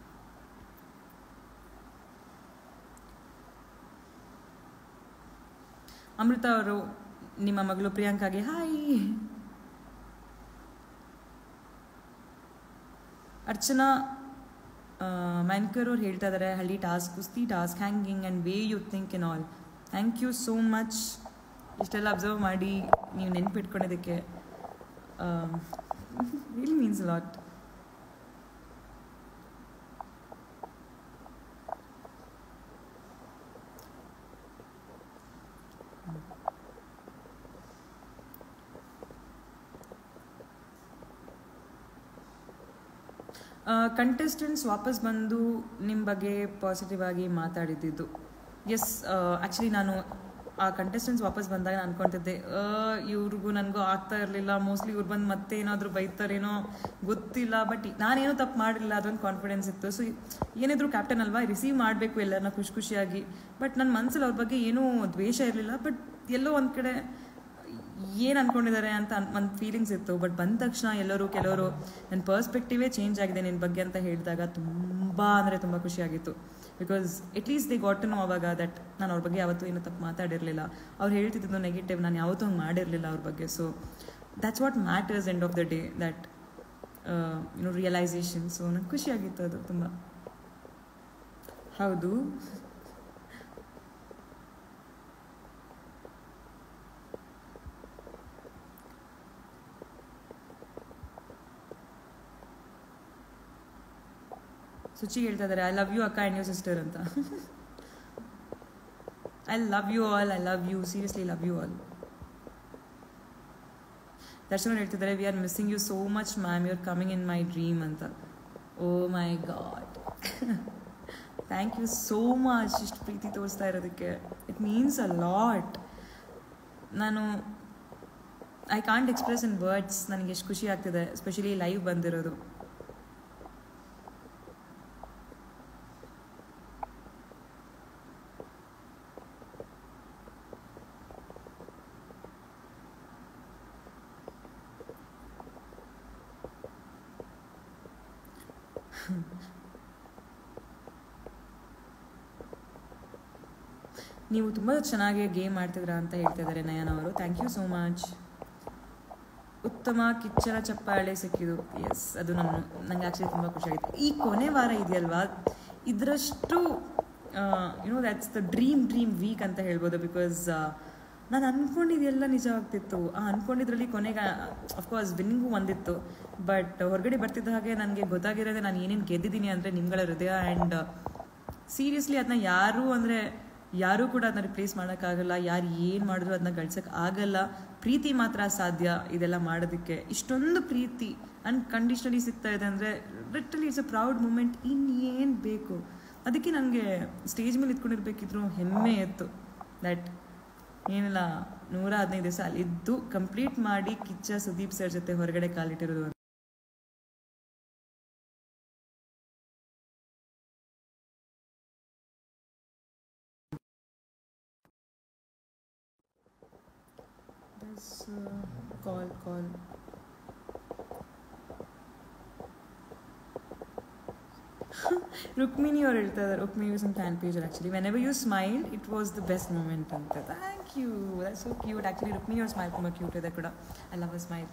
Amrutha ಅವರು ನಿಮ್ಮ ಮಗಳು ಪ್ರಿಯಾಂಕಾಗೆ ಹಾಯ್ ಅರ್ಚನಾ ಮ್ಯಾನ್ಕರ್ ಅವ್ರು ಹೇಳ್ತಾ ಇದ್ದಾರೆ ಹಳ್ಳಿ ಟಾಸ್ಕ್ ಕುಸ್ತಿ task hanging and way you think in all thank you so much ಇಷ್ಟೆಲ್ಲ ಅಬ್ಸರ್ವ್ ಮಾಡಿ ನೀವು ನೆನ್ಪಿಟ್ಕೊಂಡಿದ್ದಕ್ಕೆ ರಿಯಲಿ ಮೀನ್ಸ್ ಲಾಟ್ ಕಂಟೆಸ್ಟೆಂಟ್ಸ್ ವಾಪಸ್ ಬಂದು ನಿಮ್ಮ ಬಗ್ಗೆ ಪಾಸಿಟಿವ್ ಆಗಿ ಮಾತಾಡಿದ್ದು ಎಸ್ ಆ್ಯಕ್ಚುಲಿ ನಾನು ಆ ಕಂಟೆಸ್ಟೆಂಟ್ಸ್ ವಾಪಸ್ ಬಂದಾಗ ನಾನು ಅನ್ಕೊತಿದ್ದೆ ಇವ್ರಿಗೂ ನನಗೂ ಆಗ್ತಾ ಇರಲಿಲ್ಲ ಮೋಸ್ಟ್ಲಿ ಇವ್ರು ಬಂದು ಮತ್ತೆ ಏನಾದರೂ ಬೈತಾರೇನೋ ಗೊತ್ತಿಲ್ಲ ಬಟ್ ನಾನೇನೋ ತಪ್ಪು ಮಾಡಿಲ್ಲ ಅದೊಂದು ಕಾನ್ಫಿಡೆನ್ಸ್ ಇತ್ತು ಸೊ ಏನಿದ್ರು ಕ್ಯಾಪ್ಟನ್ ಅಲ್ವಾ ರಿಸೀವ್ ಮಾಡಬೇಕು ಎಲ್ಲರನ್ನ ಖುಷಿ ಖುಷಿಯಾಗಿ ಬಟ್ ನನ್ನ ಮನಸ್ಸಲ್ಲಿ ಅವ್ರ ಬಗ್ಗೆ ಏನೂ ದ್ವೇಷ ಇರಲಿಲ್ಲ ಬಟ್ ಎಲ್ಲೋ ಒಂದು ಕಡೆ ಏನು ಅನ್ಕೊಂಡಿದ್ದಾರೆ ಅಂತ ಒಂದು ಫೀಲಿಂಗ್ಸ್ ಇತ್ತು ಬಟ್ ಬಂದ ತಕ್ಷಣ ಎಲ್ಲರೂ ಕೆಲವರು ನನ್ನ ಪರ್ಸ್ಪೆಕ್ಟಿವೇ ಚೇಂಜ್ ಆಗಿದೆ ನಿನ್ನ ಬಗ್ಗೆ ಅಂತ ಹೇಳಿದಾಗ ತುಂಬ ಅಂದರೆ ತುಂಬ ಖುಷಿಯಾಗಿತ್ತು because at least they got know ಅವಾಗ ದಟ್ ನಾನು ಅವ್ರ ಬಗ್ಗೆ ಯಾವತ್ತೂ ಏನೂ ತಪ್ಪು ಮಾತಾಡಿರಲಿಲ್ಲ ಅವ್ರು ಹೇಳ್ತಿದ್ದು ನೆಗೆಟಿವ್ ನಾನು ಯಾವತ್ತೂ ಹಂಗೆ ಮಾಡಿರಲಿಲ್ಲ ಅವ್ರ ಬಗ್ಗೆ so that's what matters end of the day that you know realisation so ನಂಗೆ ಖುಷಿಯಾಗಿತ್ತು ಅದು ತುಂಬ ಹೌದು ಸುಚಿ ಹೇಳ್ತಾ ಇದ್ದಾರೆ ಐ ಲವ್ ಯು ಅಕ್ಕ ಆ್ಯಂಡ್ ಯು ಸಿಸ್ಟರ್ ಅಂತ I love you all I love you seriously love you all Darshan ಹೇಳ್ತಿದ್ದಾರೆ we are missing you so much ma'am you are coming in my dream ಅಂತ oh my god thank you so much ಇಷ್ಟು ಪ್ರೀತಿ ತೋರಿಸ್ತಾ ಇರೋದಕ್ಕೆ it means a lot ನಾನು I can't express in words ನನಗೆ ಎಷ್ಟು ಖುಷಿ ಆಗ್ತಿದೆ ಎಸ್ಪೆಷಲಿ ಲೈವ್ ಬಂದಿರೋದು ನೀವು ತುಂಬ ಚೆನ್ನಾಗಿ ಗೇಮ್ ಆಡ್ತಿದ್ರ ಅಂತ ಹೇಳ್ತಿದ್ದಾರೆ ನಯನ ಅವರು ಥ್ಯಾಂಕ್ ಯು ಸೋ ಮಚ್ ಉತ್ತಮ ಕಿಚ್ಚರ ಚಪ್ಪಾಳೆ ಸಿಕ್ಕಿದ್ದು ಎಸ್ ಅದು ನನ್ನ ನನಗೆ ಆ್ಯಕ್ಚುಲಿ ತುಂಬ ಖುಷಿ ಆಯಿತು ಈ ಕೊನೆ ವಾರ ಇದೆಯಲ್ವಾ ಇದರಷ್ಟು you know that's the dream dream week ಅಂತ ಹೇಳ್ಬೋದು ಬಿಕಾಸ್ ನಾನು ಅಂದ್ಕೊಂಡಿದ್ದೆಲ್ಲ ನಿಜ ಆಗ್ತಿತ್ತು ಆ ಅಂದ್ಕೊಂಡಿದ್ರಲ್ಲಿ ಕೊನೆಗೆ ಅಫ್ಕೋರ್ಸ್ ವಿನ್ನಿಂಗು ಒಂದಿತ್ತು ಬಟ್ ಹೊರಗಡೆ ಬರ್ತಿದ್ದ ಹಾಗೆ ನನಗೆ ಗೊತ್ತಾಗಿರೋದೇ ನಾನು ಏನೇನು ಗೆದ್ದಿದ್ದೀನಿ ಅಂದರೆ ನಿಮ್ಗಳ ಹೃದಯ ಆ್ಯಂಡ್ ಸೀರಿಯಸ್ಲಿ ಅದನ್ನ ಯಾರು ಅಂದರೆ ಯಾರೂ ಕೂಡ ಅದನ್ನ ರಿಪ್ಲೇಸ್ ಮಾಡೋಕ್ಕಾಗಲ್ಲ ಯಾರು ಏನು ಮಾಡಿದ್ರು ಅದನ್ನ ಗಳಿಸೋಕೆ ಆಗಲ್ಲ ಪ್ರೀತಿ ಮಾತ್ರ ಸಾಧ್ಯ ಇದೆಲ್ಲ ಮಾಡೋದಕ್ಕೆ ಇಷ್ಟೊಂದು ಪ್ರೀತಿ ಅನ್ಕಂಡೀಷ್ನಲಿ ಸಿಗ್ತಾ ಇದೆ ಅಂದರೆ literally it's a proud moment ಇನ್ನೇನು ಬೇಕು ಅದಕ್ಕೆ ನನಗೆ ಸ್ಟೇಜ್ ಮೇಲೆ ಇದ್ಕೊಂಡಿರ್ಬೇಕಿದ್ರು ಹೆಮ್ಮೆ ಇತ್ತು ದಟ್ ಏನಿಲ್ಲ ನೂರ ಹದಿನೈದು ದಿವಸ ಅಲ್ಲಿದ್ದು ಕಂಪ್ಲೀಟ್ ಮಾಡಿ ಕಿಚ್ಚ ಸುದೀಪ್ ಸರ್ ಜೊತೆ ಹೊರಗಡೆ ಕಾಲಿಟ್ಟಿರೋದು ಅಂತ That's uh, call, call. Rukmini ಅವ್ರು ಹೇಳ್ತಾ ಇದ್ದಾರೆ Rukmini was in fan page actually whenever you smile it was the best moment ಅಂತ thank you that so cute actually Rukmini ಅವ್ರ ಸ್ಮೈಲ್ ತುಂಬ ಕ್ಯೂಟ್ ಇದೆ ಕೂಡ ಐ ಲವ್ ಅ ಸ್ಮೈಲ್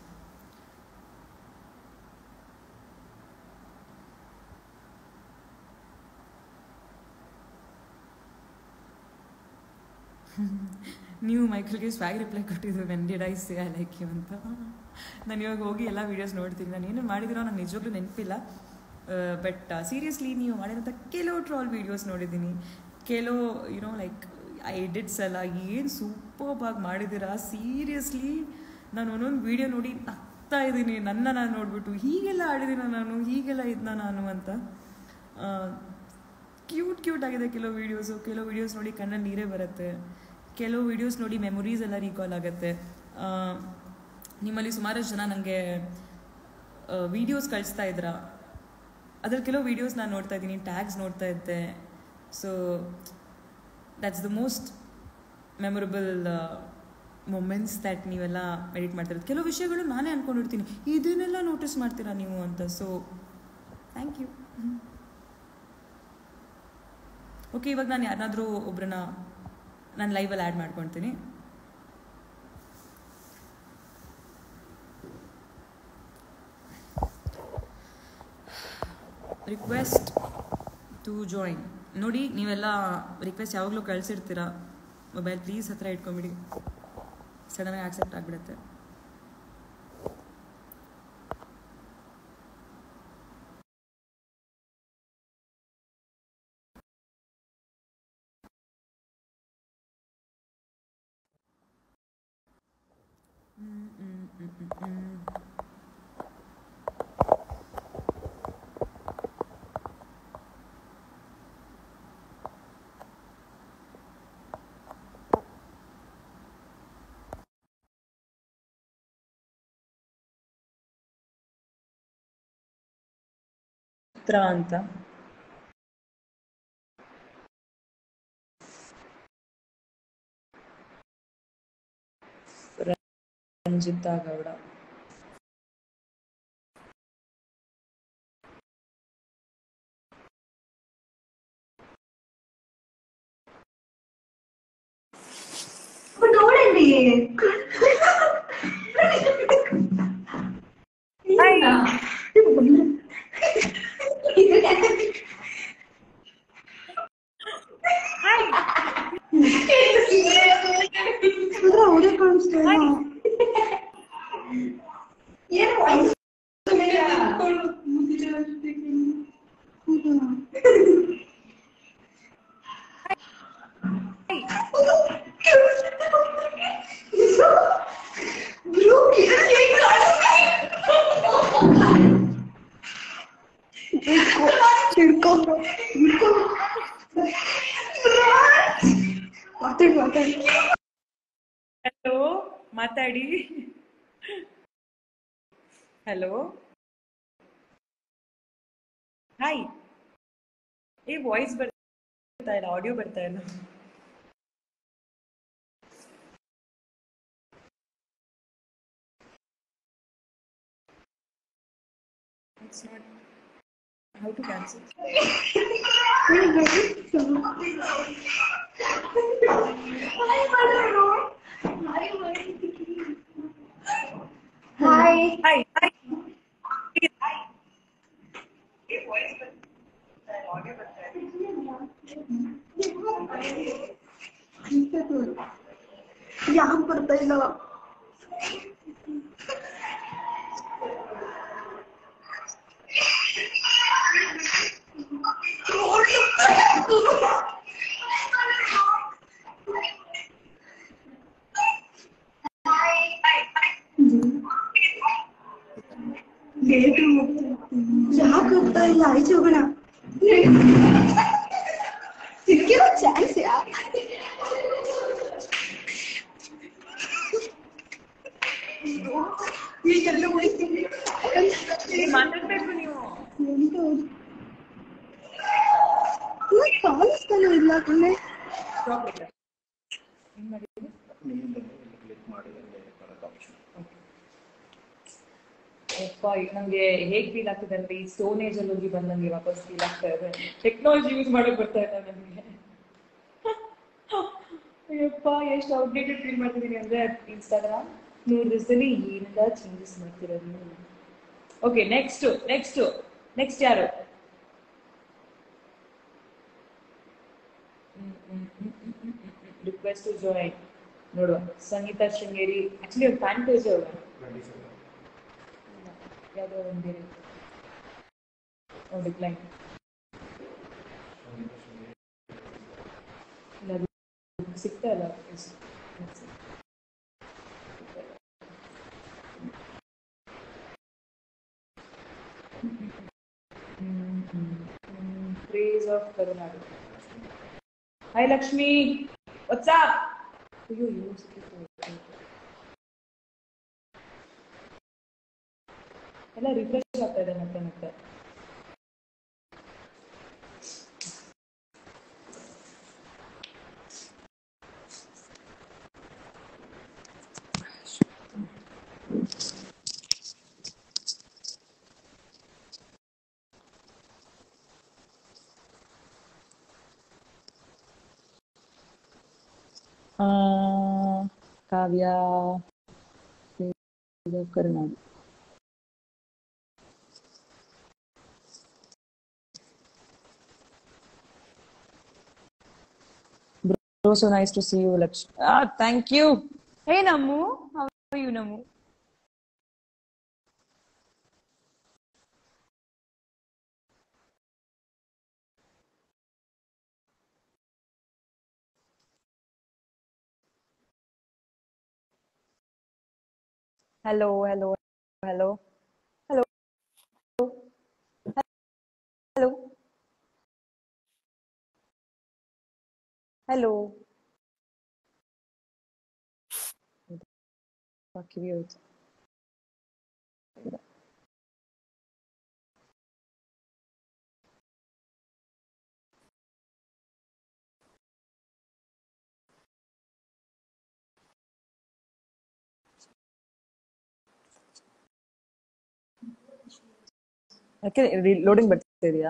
ನೀವು ಮೈಕಲ್ಗೆ ಸ್ವ್ಯಾಗ್ ರಿಪ್ಲೈ ಕೊಟ್ಟಿದ್ದು when did I say I like you ಅಂತ ನಾನು ಇವಾಗ ಹೋಗಿ ಎಲ್ಲ ವೀಡಿಯೋಸ್ ನೋಡ್ತೀನಿ ನಾನು ಏನು ಮಾಡಿದಿರೋ ನಂಗೆ ನಿಜವಾಗ್ಲೂ ನೆನಪಿಲ್ಲ ಬಟ್ ಸೀರಿಯಸ್ಲಿ ನೀವು ಮಾಡಿರೋಂಥ ಕೆಲವು ಟ್ರಾಲ್ ವೀಡಿಯೋಸ್ ನೋಡಿದ್ದೀನಿ ಕೆಲವು ಯುನೋ ಲೈಕ್ ಆ ಎಡಿಟ್ಸ್ ಎಲ್ಲ ಏನು ಸೂಪರ್ಬಾಗಿ ಮಾಡಿದ್ದೀರಾ ಸೀರಿಯಸ್ಲಿ ನಾನು ಒಂದೊಂದು ವೀಡಿಯೋ ನೋಡಿ ನಗ್ತಾ ಇದ್ದೀನಿ ನನ್ನ ನಾನು ನೋಡ್ಬಿಟ್ಟು ಹೀಗೆಲ್ಲ ಆಡಿದ್ದೀನ ನಾನು ಹೀಗೆಲ್ಲ ಇದ್ನ ನಾನು ಅಂತ ಕ್ಯೂಟ್ ಕ್ಯೂಟ್ ಆಗಿದೆ ಕೆಲವು ವೀಡಿಯೋಸು ಕೆಲವು ವೀಡಿಯೋಸ್ ನೋಡಿ ಕಣ್ಣಲ್ಲಿ ನೀರೇ ಬರುತ್ತೆ ಕೆಲವು ವೀಡಿಯೋಸ್ ನೋಡಿ ಮೆಮೊರೀಸ್ ಎಲ್ಲ ರೀಕಾಲ್ ಆಗುತ್ತೆ ಆ, ನಿಮ್ಮಲ್ಲಿ ಸುಮಾರಷ್ಟು ಜನ ನನಗೆ ವೀಡಿಯೋಸ್ ಕಳಿಸ್ತಾ ಇದ್ರ ಅದ್ರಲ್ಲಿ ಕೆಲವು ವೀಡಿಯೋಸ್ ನಾನು ನೋಡ್ತಾ ಇದ್ದೀನಿ ಟ್ಯಾಗ್ಸ್ ನೋಡ್ತಾ ಇದ್ದೆ so that's the most memorable moments that ನೀವೆಲ್ಲ ಎಡಿಟ್ ಮಾಡ್ತಿರೋದು ಕೆಲವು ವಿಷಯಗಳು ನಾನೇ ಅಂದ್ಕೊಂಡಿರ್ತೀನಿ ಇದನ್ನೆಲ್ಲ ನೋಟಿಸ್ ಮಾಡ್ತೀರಾ ನೀವು ಅಂತ ಸೊ ಥ್ಯಾಂಕ್ ಯು ಓಕೆ ಇವಾಗ ನಾನು ಯಾರನ್ನಾದರೂ ಒಬ್ರನ್ನ ನಾನು ಲೈವಲ್ಲಿ ಆ್ಯಡ್ ಮಾಡ್ಕೊಳ್ತೀನಿ ರಿಕ್ವೆಸ್ಟ್ ಟು ಜಾಯಿನ್ ನೋಡಿ ನೀವೆಲ್ಲ ರಿಕ್ವೆಸ್ಟ್ ಯಾವಾಗಲೂ ಕಳಿಸಿರ್ತೀರ ಮೊಬೈಲ್ ಪ್ಲೀಸ್ ಹತ್ರ ಇಟ್ಕೊಂಬಿಡಿ ಸಡನ್ನಾಗಿ ಆಕ್ಸೆಪ್ಟ್ ಆಗಿಬಿಡುತ್ತೆ Mm, mm, mm, mm, mm. ಚಿತ್ರ ಅಂತ ರಂಜಿತಾ ಗೌಡ ನೋಡಂడి ಅವರೇ ಕಾಣಿಸ್ತಾ ಏನು ಮಾತಾಡಿ ಮಾತಾಡಿ ಹಲೋ ಮಾತಾಡಿ ಹಲೋ ಹಾಯ್ ಏ ವಾಯ್ಸ್ ಬರ್ತಾ ಇಲ್ಲ ಆಡಿಯೋ ಬರ್ತಾ ಇಲ್ಲ It's not how to cancel. Hi Hi, hi. ಯಾಕೆ ಬರ್ತಾ ಇಲ್ಲ ಯಾಕೆ ಹೋಗ್ತಾ ಇಲ್ಲ ಆಯ್ತು ಹೋಗೋಣ ಸಿಕ್ಕಿರೋ ಚಾನ್ಸ್ ಯಾ ಈಗೆಲ್ಲ ಹೋಗ್ತೀನಿ ಮಾತಾಡ್ಬೇಕು ನೀವು ಕಾಣಿಸ್ತಾನೆ ಇಲ್ಲ ಕಣೆ ಅಪ್ಪ ಈಗ ನಂಗೆ ಹೇಗ್ ಫೀಲ್ ಆಗ್ತಿದೆ ಅಂದ್ರೆ ಈ ಸ್ಟೋನ್ ಏಜ್ ಅಲ್ಲಿ ಹೋಗಿ ಬಂದಂಗೆ ವಾಪಸ್ ಫೀಲ್ ಆಗ್ತಾ ಇದೆ ಟೆಕ್ನಾಲಜಿ ಯೂಸ್ ಮಾಡಕ್ ಬರ್ತಾ ಇಲ್ಲ ನನಗೆ ಅಯ್ಯಪ್ಪ ಎಷ್ಟು ಔಟ್ಡೇಟೆಡ್ ಫೀಲ್ ಮಾಡ್ತಿದ್ದೀನಿ ಅಂದ್ರೆ ಇನ್ಸ್ಟಾಗ್ರಾಮ್ ನೂರು ದಿವಸದಲ್ಲಿ ಏನೆಲ್ಲ ಚೇಂಜಸ್ ಮಾಡ್ತಿರೋದು ಓಕೆ ನೆಕ್ಸ್ಟ್ ನೆಕ್ಸ್ಟ್ ನೆಕ್ಸ್ಟ್ ಯಾರು ರಿಕ್ವೆಸ್ಟ್ ಟು ಜಾಯಿನ್ ನೋಡುವ ಸಂಗೀತ ಶೃಂಗೇರಿ ಆಕ್ಚುಲಿ ಒಂದು ಫ್ಯಾನ್ ಪೇಜ್ ಅವ್ರ ಯಾವುದೋ ಒಂದು ಬೇರೆ ಡಿಕ್ಲೈನ್ ಇಲ್ಲ ಅದು ಸಿಗ್ತಾ ಇಲ್ಲ ಎಸ್- ಎಸ್. Praise of Karunadu hi Lakshmi WhatsApp ಅಯ್ಯೋ ಅಯ್ಯೋ ಸಿಕ್ಕಿತ್ತು. ಎಲ್ಲ ರಿಫ್ರೆಶ್ ಆಗ್ತಾ ಇದೆ ಮತ್ತೆ ಮತ್ತೆ ಆ, Kavya Karunadu Bro, so nice to see you, Lakshmi. Ah, thank you. Hey, Namu. How are you, Namu? Hello, hello, hello, hello, hello, hello. Fuck you. ಯಾಕೆ ಲೋಡಿಂಗ್ ಬರ್ತಿದೆಯಾ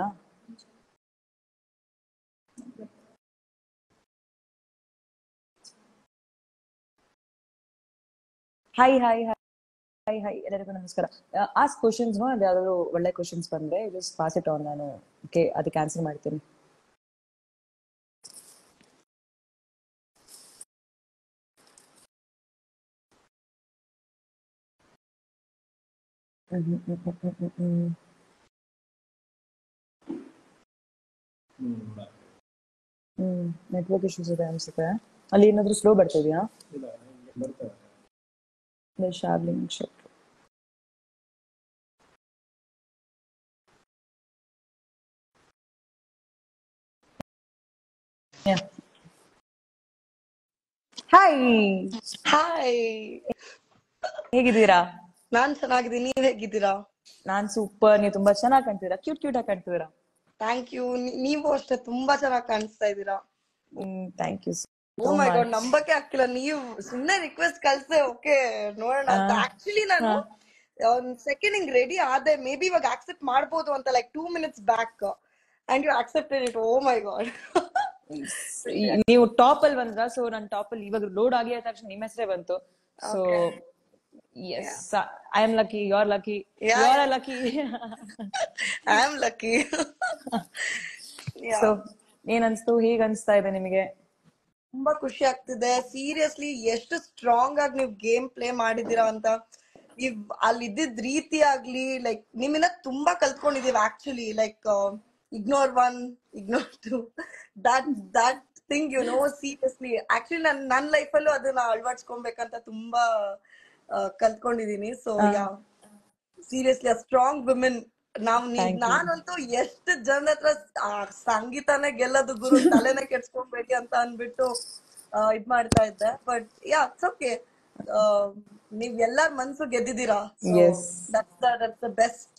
hi hi hi hi hi ಎಲ್ಲರಿಗೂ ನಮಸ್ಕಾರ ask questions ಅದು ಯಾವ್ದಾದ್ರು ಒಳ್ಳೆ questions ಬಂದ್ರೆ just pass it on ನಾನು okay ಅದಕ್ಕೆ ಆನ್ಸರ್ ಮಾಡ್ತೀನಿ ಹ್ಮ್ ಹ್ಮ್ ಹ್ಮ್ ಹ್ಮ್ ಹ್ಮ್ ಹ್ಮ್. ಹ್ಮ್ ನೆಟ್ವರ್ಕ್ ಇಶ್ಯೂಸ್ ಇದೆ ಅನ್ಸುತ್ತೆ ಅಲ್ಲಿ ಏನಾದ್ರು ಸ್ಲೋ ಬರ್ತಾ ಇದೆಯಾ ಶಾರ್ಲಿಂಗ್ ಶೆಟ್ ಹಾಯ್ ಹಾಯ್ ಹೇಗಿದ್ದೀರಾ ನಾನ್ ಚೆನ್ನಾಗಿದ್ದೀನಿ ನೀವ್ ಹೇಗಿದ್ದೀರಾ ನಾನ್ ಸೂಪರ್ ನೀವು ತುಂಬಾ ಚೆನ್ನಾಗಿ ಕಾಣ್ತಿದ್ದೀರಾ ಕ್ಯೂಟ್ ಕ್ಯೂಟ್ ಆಗಿ ಕಾಣ್ತಿದ್ದೀರಾ ಥ್ಯಾಂಕ್ ಯು ನೀವು ಅಷ್ಟೇ ತುಂಬಾ ಚೆನ್ನಾಗಿ ಕಾಣಿಸ್ತಾ ಇದ್ದೀರಾ ಹ್ಮ್ thank you oh my god ನಂಬಕ್ಕೆ ಆಗ್ತಿಲ್ಲ ನೀವು ಸುಮ್ನೆ ರಿಕ್ವೆಸ್ಟ್ ಕಳ್ಸೆ ಓಕೆ ನೋಡೋಣ ಅಂತ ಆಕ್ಚುಲಿ ನಾನು ಒಂದ್ ಸೆಕೆಂಡ್ ಹಿಂಗ್ ರೆಡಿ ಆದೆ ಮೇ ಬಿ ಇವಾಗ ಆಕ್ಸೆಪ್ಟ್ ಮಾಡ್ಬೋದು ಅಂತ like two minutes back and you accepted it oh my god ನೀವು ಟಾಪ್ ಅಲ್ಲಿ ಬಂದ್ರ ಸೊ ನನ್ ಟಾಪ್ ಅಲ್ಲಿ ಇವಾಗ ಲೋಡ್ ಆಗಿ ಆದ ತಕ್ಷಣ ನಿಮ್ಮ ಹೆಸರೇ ಬಂತು so yes I am lucky you are lucky you Yeah. Are lucky I am lucky so ಏನ್ ಅನ್ಸ್ತು ಹೇಗ್ ಅನ್ಸ್ತಾ ಇದೆ ನಿಮಗೆ ತುಂಬಾ ಖುಷಿ ಆಗ್ತಿದೆ ಸೀರಿಯಸ್ಲಿ ಎಷ್ಟು ಸ್ಟ್ರಾಂಗ್ ಆಗಿ ನೀವು ಗೇಮ್ ಪ್ಲೇ ಮಾಡಿದೀರಾ ಅಂತ ನೀವ್ ಅಲ್ಲಿ ಇದ್ದಿದ್ ರೀತಿ ಆಗ್ಲಿ ಲೈಕ್ ನಿಮ್ಮಿಂದ ತುಂಬಾ ಕಲ್ತ್ಕೊಂಡಿದೀವಿ actually like ignore one ignore to that that thing you know seriously actually ನನ್ ನನ್ ಲೈಫಲ್ಲೂ ಅದನ್ನ ಅಳವಡಿಸ್ಕೊಬೇಕಂತ ತುಂಬಾ ಆ, ಕಲ್ತ್ಕೊಂಡಿದೀನಿ so yeah seriously strong women ನಾವ್ ನೀವ್- ನಾನಂತೂ ಎಷ್ಟು ಜನ ಹತ್ರ ಆ ಸಂಗೀತನೇ ಗೆಲ್ಲದು ಗುರು ತಲೆನೇ ಕೆಡ್ಸ್ಕೊಂಬೇಡಿ ಅಂತ ಅನ್ಬಿಟ್ಟು ಆ, ಇದ್ ಮಾಡ್ತಾ ಇದ್ದೆ ಬಟ್ ಯಾ ಇಟ್ಸ್ ಓಕೆ ನೀವ್ ಎಲ್ಲಾರ್ ಮನ್ಸು ಗೆದ್ದಿದ್ದೀರಾ Yes. That's the that's the best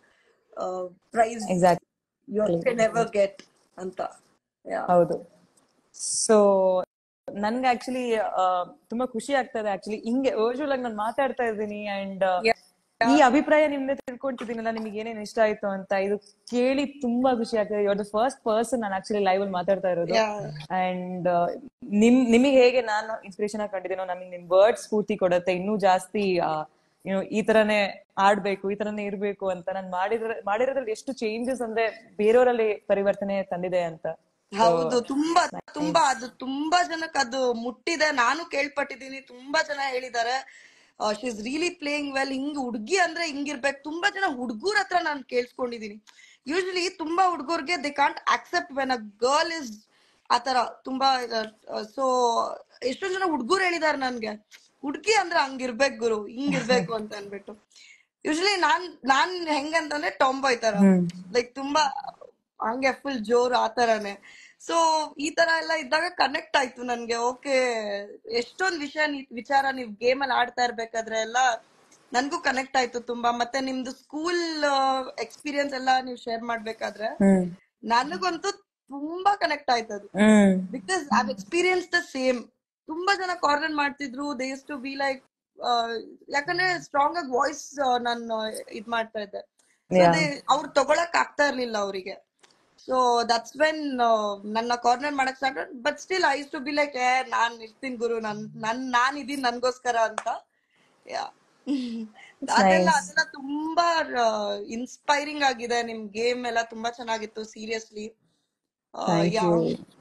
prize exact you can ever get ಅಂತ ಯಾ ಹೌದು ಸೊ ನನ್ಗೆ ಆಕ್ಚುಲಿ ತುಂಬಾ ಖುಷಿ ಆಗ್ತದೆ ಆಕ್ಚುಲಿ ಹಿಂಗೆ ಯೂಶುವಲ್ ಆಗಿ ನಾನು ಮಾತಾಡ್ತಾ ಇದ್ದೀನಿ ಅಂಡ್ ಈ ಅಭಿಪ್ರಾಯ ನಿಮ್ದೆ ತಿಳ್ಕೊಂತಿದ್ದೀನಲ್ಲ ನಿಮಗೆ ಏನೇನ್ ಇಷ್ಟ ಆಯ್ತು ಅಂತ ಇದು ಕೇಳಿ ತುಂಬಾ ಖುಷಿ ಆಗ್ತದೆ ಯುವರ್ ದ ಫಸ್ಟ್ ಪರ್ಸನ್ ನಾನು ಆಕ್ಚುಲಿ ಲೈವ್ ಅಲ್ಲಿ ಮಾತಾಡ್ತಾ ಇರೋದು Yeah. ಅಂಡ್ ನಿಮ್ ನಿಮಗೆ ಹೇಗೆ ನಾನು ಇನ್ಸ್ಪಿರೇಷನ್ ಆಗಿ ಕಂಡಿದ್ದೀನೋ ನಮಗೆ ನಿಮ್ ವರ್ಡ್ ಸ್ಫೂರ್ತಿ ಕೊಡುತ್ತೆ ಇನ್ನೂ ಜಾಸ್ತಿ ಏನು ಈ ತರನೇ ಆಡ್ಬೇಕು ಈ ತರನೇ ಇರ್ಬೇಕು ಅಂತ ನಾನು ಮಾಡಿದ್ರ ಮಾಡಿರೋದ್ರಲ್ಲಿ ಎಷ್ಟು ಚೇಂಜಸ್ ಅಂದ್ರೆ ಬೇರೆಯವರಲ್ಲಿ ಪರಿವರ್ತನೆ ತಂದಿದೆ ಅಂತ ಹೌದು ತುಂಬಾ ತುಂಬಾ ಅದು ತುಂಬಾ ಜನಕ್ಕೆ ಅದು ಮುಟ್ಟಿದೆ ನಾನು ಕೇಳ್ಪಟ್ಟಿದ್ದೀನಿ ತುಂಬಾ ಜನ ಹೇಳಿದ್ದಾರೆ she is really playing well ಹಿಂಗ್ ಹುಡ್ಗಿ ಅಂದ್ರೆ ಹಿಂಗಿರ್ಬೇಕು ತುಂಬಾ ಜನ ಹುಡ್ಗೂರ್ ಹತ್ರ ನಾನು ಕೇಳಿಸ್ಕೊಂಡಿದೀನಿ ಯೂಶಲಿ ತುಂಬಾ ಹುಡ್ಗರ್ಗೆ they can't accept when a girl is ಆತರ ತುಂಬಾ ಸೊ ಎಷ್ಟೊಂದ್ ಜನ ಹುಡ್ಗೂರ್ ಹೇಳಿದಾರೆ ನನ್ಗೆ ಹುಡ್ಗಿ ಅಂದ್ರೆ ಹಂಗಿರ್ಬೇಕು ಗುರು ಹಿಂಗಿರ್ಬೇಕು ಅಂತ ಅನ್ಬಿಟ್ಟು ಯೂಶಲಿ ನಾನ್ ನಾನ್ ಹೆಂಗಂತಂದ್ರೆ ಟಾಂಬಾಯ್ ತರ ಲೈಕ್ ತುಂಬಾ ಹಂಗೆ ಫುಲ್ ಜೋರು ಆ ತರಾನೇ ಸೊ ಈ ತರ ಎಲ್ಲ ಇದ್ದಾಗ ಕನೆಕ್ಟ್ ಆಯ್ತು ನನ್ಗೆ ಓಕೆ ಎಷ್ಟೊಂದ್ ವಿಷಯ ನೀ- ವಿಚಾರ ನೀವ್ ಗೇಮ್ ಅಲ್ಲಿ ಆಡ್ತಾ ಇರ್ಬೇಕಾದ್ರೆ ಎಲ್ಲ ನನ್ಗೂ ಕನೆಕ್ಟ್ ಆಯ್ತು ತುಂಬಾ ಮತ್ತೆ ನಿಮ್ದು ಸ್ಕೂಲ್ ಎಕ್ಸ್ಪೀರಿಯನ್ಸ್ ಎಲ್ಲ ನೀವು ಶೇರ್ ಮಾಡ್ಬೇಕಾದ್ರೆ ಹ್ಮ್ ನನಗಂತೂ ತುಂಬಾ ಕನೆಕ್ಟ್ ಆಯ್ತು ಅದು ಹ್ಮ್ because I experience the same ತುಂಬಾ ಜನ ಕಾರ್ನರ್ ಮಾಡ್ತಿದ್ರು they used to be like ಯಾಕಂದ್ರೆ ಸ್ಟ್ರಾಂಗ್ ಆಗಿ ವಾಯ್ಸ್ ನಾನು ಇದ್ ಮಾಡ್ತಾ ಇದ್ದೆ Yeah. ಅವ್ರು ತಗೊಳಕ್ ಆಗ್ತಾ ಇರ್ಲಿಲ್ಲ ಅವರಿಗೆ ಸೊ ದಟ್ಸ್ ವೆನ್ ನನ್ನ ಕಾರ್ನರ್ ಮಾಡಕ್ start but still used to be like ಏ ನಾನ್ ಇರ್ತೀನಿ ಗುರು ನನ್ ನನ್ ನಾನ್ ಇದೀನಿ ನನ್ಗೋಸ್ಕರ ಅಂತ Yeah. ಅದೆಲ್ಲ nice. ಅದೆಲ್ಲ ತುಂಬಾ ಇನ್ಸ್ಪೈರಿಂಗ್ ಆಗಿದೆ ನಿಮ್ ಗೇಮ್ ಎಲ್ಲ ತುಂಬಾ ಚೆನ್ನಾಗಿತ್ತು ಸೀರಿಯಸ್ಲಿ Thank you.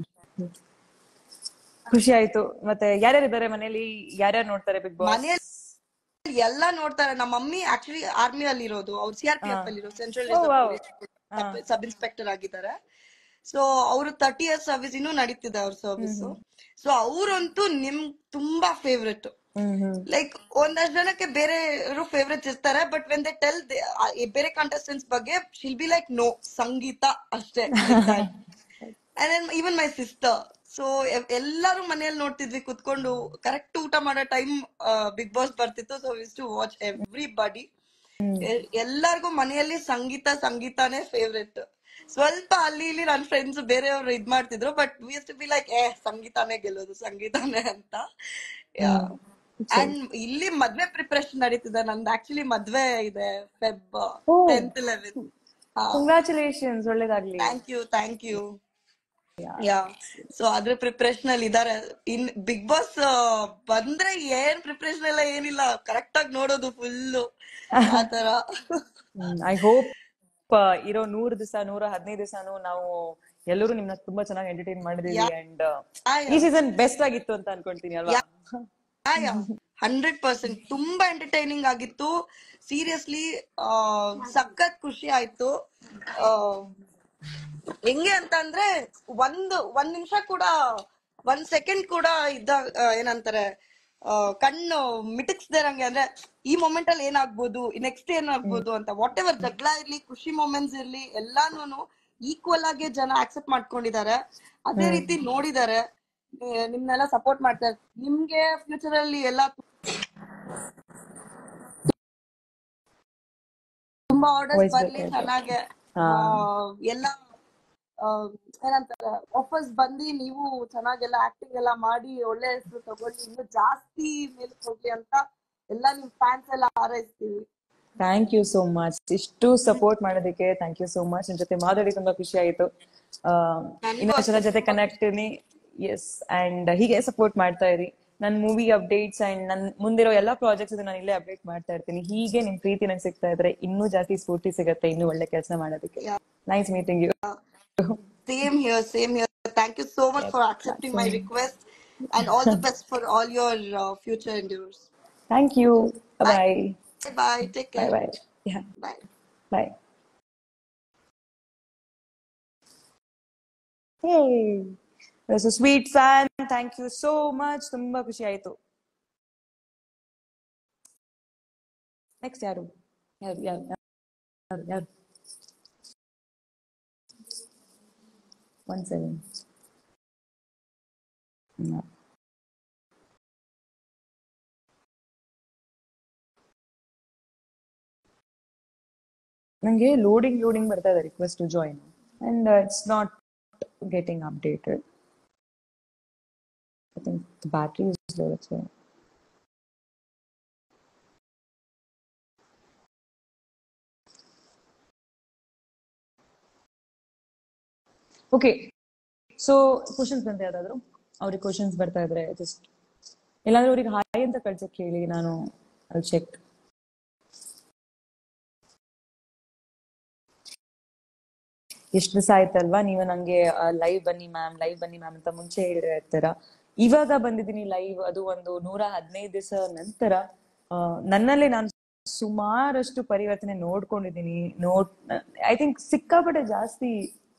ಖುಷಿ ಆಯ್ತು ಮತ್ತೆ ಯಾರ್ಯಾರಿದ್ದಾರೆ ಮನೇಲಿ ಯಾರ್ಯಾರು ನೋಡ್ತಾರೆ ಬಿಗ್ ಬಾಸ್ ಮನೆಯಲ್ಲಿ ಎಲ್ಲ ನೋಡ್ತಾರೆ ನಮ್ಮ ಮಮ್ಮಿ ಆಕ್ಚುಲಿ ಆರ್ಮಿ ಅಲ್ಲಿ ಇರೋದು ಅವ್ರು ಸಿ ಆರ್ ಪಿ ಎಫ್ ಅಲ್ಲಿ ಇರೋದು central Oh, wow. Sub inspector ಆಗಿದ್ದಾರೆ ಸೊ ಅವರು ತರ್ಟಿ ಇಯರ್ಸ್ ಸರ್ವಿಸ್ ಇನ್ನೂ ನಡೀತಿದೆ ಅವ್ರ ಸರ್ವಿಸ್ ಸೊ ಅವ್ರಂತೂ ನಿಮ್ ತುಂಬಾ ಫೇವ್ರೆಟ್ ಹ್ಮ್ ಹ್ಮ್ ಲೈಕ್ ಒಂದಷ್ಟು ಜನಕ್ಕೆ ಬೇರೆ ಫೇವ್ರೆಟ್ಸ್ ಇರ್ತಾರೆ ಬಟ್ ವೆನ್ ದೇ ಟೆಲ್ ಬೇರೆ ಕಾಂಟೆಸ್ಟೆಂಟ್ಸ್ ಬಗ್ಗೆ she'll be like no Sangeetha ಅಷ್ಟೇ and even my sister so ಎಲ್ಲರೂ ಮನೆಯಲ್ಲಿ ನೋಡ್ತಿದ್ವಿ ಕುತ್ಕೊಂಡು ಕರೆಕ್ಟ್ ಊಟ ಮಾಡೋ ಟೈಮ್ ಬಿಗ್ ಬಾಸ್ ಬರ್ತಿತ್ತು so we used to watch everybody ಎಲ್ಲಾರ್ಗು ಮನೆಯಲ್ಲಿ ಸಂಗೀತ ಸಂಗೀತಾನೇ ಫೇವ್ರೆಟ್ ಸ್ವಲ್ಪ ಅಲ್ಲಿ ಇಲ್ಲಿ ನನ್ನ ಫ್ರೆಂಡ್ಸ್ ಬೇರೆಯವ್ರು ಇದ್ ಮಾಡ್ತಿದ್ರು but we used to be like ಏ ಸಂಗೀತಾನೇ ಗೆಲ್ಲೋದು ಸಂಗೀತಾನೇ ಅಂತ ಅಂಡ್ ಇಲ್ಲಿ ಮದ್ವೆ ಪ್ರಿಪರೇಷನ್ ನಡೀತಿದೆ ನಂದು ಆಕ್ಚುಲಿ ಮದ್ವೆ ಇದೆ ಫೆಬ್ ಟೆಂತ್ ಲೆವೆನ್ ಕಂಗ್ರಾಚುಲೇಷನ್ಸ್ ಒಳ್ಳೇದಾಗ್ಲಿ thank you thank you yeah so ಅದ್ರ ಪ್ರಿಪರೇಷನ್ ಅಲ್ಲಿ ಇದಾರೆ ಇನ್ ಬಿಗ್ ಬಾಸ್ ಬಂದ್ರೆ ಏನ್ ಪ್ರಿಪರೇಷನ್ ಎಲ್ಲ ಏನಿಲ್ಲ ಕರೆಕ್ಟ್ ಆಗಿ ನೋಡೋದು ಫುಲ್ ಆತರ ಐ ಹೋಪ್ ಇರೋ ನೂರ್ ದಿವಸ ನೂರ ಹದಿನೈದು ದಿವಸನು ನಾವು ಎಲ್ಲರೂ ನಿಮ್ನ ತುಂಬಾ ಚೆನ್ನಾಗಿ ಎಂಟರ್ಟೈನ್ ಮಾಡಿದೀವಿ ಅಂಡ್ ಈ ಸೀಸನ್ ಬೆಸ್ಟ್ ಆಗಿತ್ತು ಅಂತ ಅನ್ಕೊಂತೀನಿ ಅಲ್ವಾ ಹಂಡ್ರೆಡ್ ಪರ್ಸೆಂಟ್ ತುಂಬಾ ಎಂಟರ್ಟೈನಿಂಗ್ ಆಗಿತ್ತು ಸೀರಿಯಸ್ಲಿ ಸಖತ್ ಖುಷಿ ಆಯ್ತು ಹೆಂಗೆ ಅಂತ ಅಂದ್ರೆ ಒಂದು ಒಂದ್ ನಿಮಿಷ ಕೂಡ ಒಂದ್ ಸೆಕೆಂಡ್ ಕೂಡ ಇದ್ದ ಆ, ಏನಂತಾರೆ ಆ, ಕಣ್ಣು ಮಿಟಕ್ಸ್ದಿರಂಗೆ ಅಂದ್ರೆ ಈ ಮೊಮೆಂಟ್ ಅಲ್ಲಿ ಏನಾಗ್ಬೋದು ನೆಕ್ಸ್ಟ್ ಏನಾಗ್ಬೋದು ಅಂತ ವಾಟ್ ಎವರ್ ಜಗಳ ಇರ್ಲಿ ಖುಷಿ ಮೊಮೆಂಟ್ಸ್ ಇರ್ಲಿ ಎಲ್ಲಾನು ಈಕ್ವಲ್ ಆಗಿ ಜನ ಆಕ್ಸೆಪ್ಟ್ ಮಾಡ್ಕೊಂಡಿದ್ದಾರೆ ಅದೇ ರೀತಿ ನೋಡಿದ್ದಾರೆ ಏ, ನಿಮ್ನೆಲ್ಲ ಸಪೋರ್ಟ್ ಮಾಡ್ತಾರೆ ನಿಮ್ಗೆ ಫ್ಯೂಚರ್ ಅಲ್ಲಿ ಎಲ್ಲ ತುಂಬಾ ಆರ್ಡರ್ಸ್ Voice ಬರ್ಲಿ ಬೇಕಾಯ್ತು. ಚೆನ್ನಾಗೆ ಹಾ. ಆ, ಎಲ್ಲ ಆ, ಏನಂತಾರೆ ಆಫರ್ಸ್ ಬಂದು ನೀವು ಚೆನ್ನಾಗೆಲ್ಲ ಆಕ್ಟಿಂಗ್ ಎಲ್ಲ ಮಾಡಿ ಒಳ್ಳೆ ಹೆಸರು ತಗೊಳ್ಳಿ ಇನ್ನು ಜಾಸ್ತಿ ಮೇಲೆ ಹೋಗ್ಲಿ ಅಂತ ಎಲ್ಲ ನಿಮ್ ಫ್ಯಾನ್ಸ್ ಎಲ್ಲ ಹಾರೈಸ್ತೀವಿ ಥ್ಯಾಂಕ್ ಯು ಸೋ ಮಚ್ ಇಷ್ಟು ಸಪೋರ್ಟ್ ಮಾಡೋದಕ್ಕೆ ಥ್ಯಾಂಕ್ ಯು ಸೋ ಮಚ್ ನಿಮ್ ಜೊತೆ ಮಾತಾಡಿ ತುಂಬಾ ಖುಷಿ ಆಯ್ತು ಆ, ಇನ್ನೊಂದ್ ಜನ ಜೊತೆ ಕನೆಕ್ಟ್ ಎಸ್ ಅಂಡ್ ಹೀಗೆ ಸಪೋರ್ಟ್ ಮಾಡ್ತಾ ಇರಿ ನನ್ ಮೂವಿ ಅಪ್ಡೇಟ್ಸ್ ಅಂಡ್ ನನ್ ಮುಂದಿರೋ ಎಲ್ಲಾ ಪ್ರಾಜೆಕ್ಟ್ಸ್ ನಾನು ಇಲ್ಲೇ ಅಪ್ಡೇಟ್ ಮಾಡ್ತಾ ಇರ್ತೀನಿ ಹೀಗೆ ನಿಮ್ ಪ್ರೀತಿ ನಂಗೆ ಸಿಗ್ತಾ ಇದ್ರೆ ಇನ್ನೂ ಜಾಸ್ತಿ ಸ್ಫೂರ್ತಿ ಸಿಗತ್ತೆ ಇನ್ನೂ ಒಳ್ಳೆ ಕೆಲಸ ಮಾಡೋದಕ್ಕೆ Yeah. Nice meeting you same here same here thank you so much for accepting my request and all the best for all your future endeavours thank you bye bye take bye care bye yeah bye bye Hey, there's a sweet fan. Thank you so much. ತುಂಬಾ ಖುಷಿ ಆಯ್ತು next ಯಾರು ಯಾರು ಯಾರು ಯಾರು ಯಾರು one seven ನಂಗೆ loading loading ಬರ್ತಾ ಇದೆ request to join and it's not getting updated I think the battery is low that's why okay so questions ಬಂತ ಯಾವ್ದಾದ್ರು ಅವ್ರಿಗೆ ಕ್ವಶನ್ಸ್ ಬರ್ತಾ ಇದ್ರೆ ಜಸ್ಟ್ ಇಲ್ಲಾಂದ್ರೆ ಅವ್ರಿಗೆ ಹಾಯ್ ಅಂತ ಕಳ್ಸಕ್ ಹೇಳಿ ನಾನು ಅಲ್ಲಿ ಚೆಕ್ ಎಷ್ಟು ದಿವಸ ಆಯ್ತಲ್ವಾ ನೀವು ನಂಗೆ ಲೈವ್ ಬನ್ನಿ ಮ್ಯಾಮ್ ಲೈವ್ ಬನ್ನಿ ಮ್ಯಾಮ್ ಅಂತ ಮುಂಚೆ ಹೇಳಿದ್ರೆ ಇರ್ತೀರ ಇವಾಗ ಬಂದಿದ್ದೀನಿ ಲೈವ್ ಅದು ಒಂದು ನೂರ ಹದಿನೈದು ದಿವಸ ನಂತರ ಆ, ನನ್ನಲ್ಲೇ ನಾನು ಸುಮಾರಷ್ಟು ಪರಿವರ್ತನೆ ನೋಡ್ಕೊಂಡಿದ್ದೀನಿ ನೋಡ್ ಐ ಥಿಂಕ್ ಸಿಕ್ಕಾಪಟ್ಟೆ ಜಾಸ್ತಿ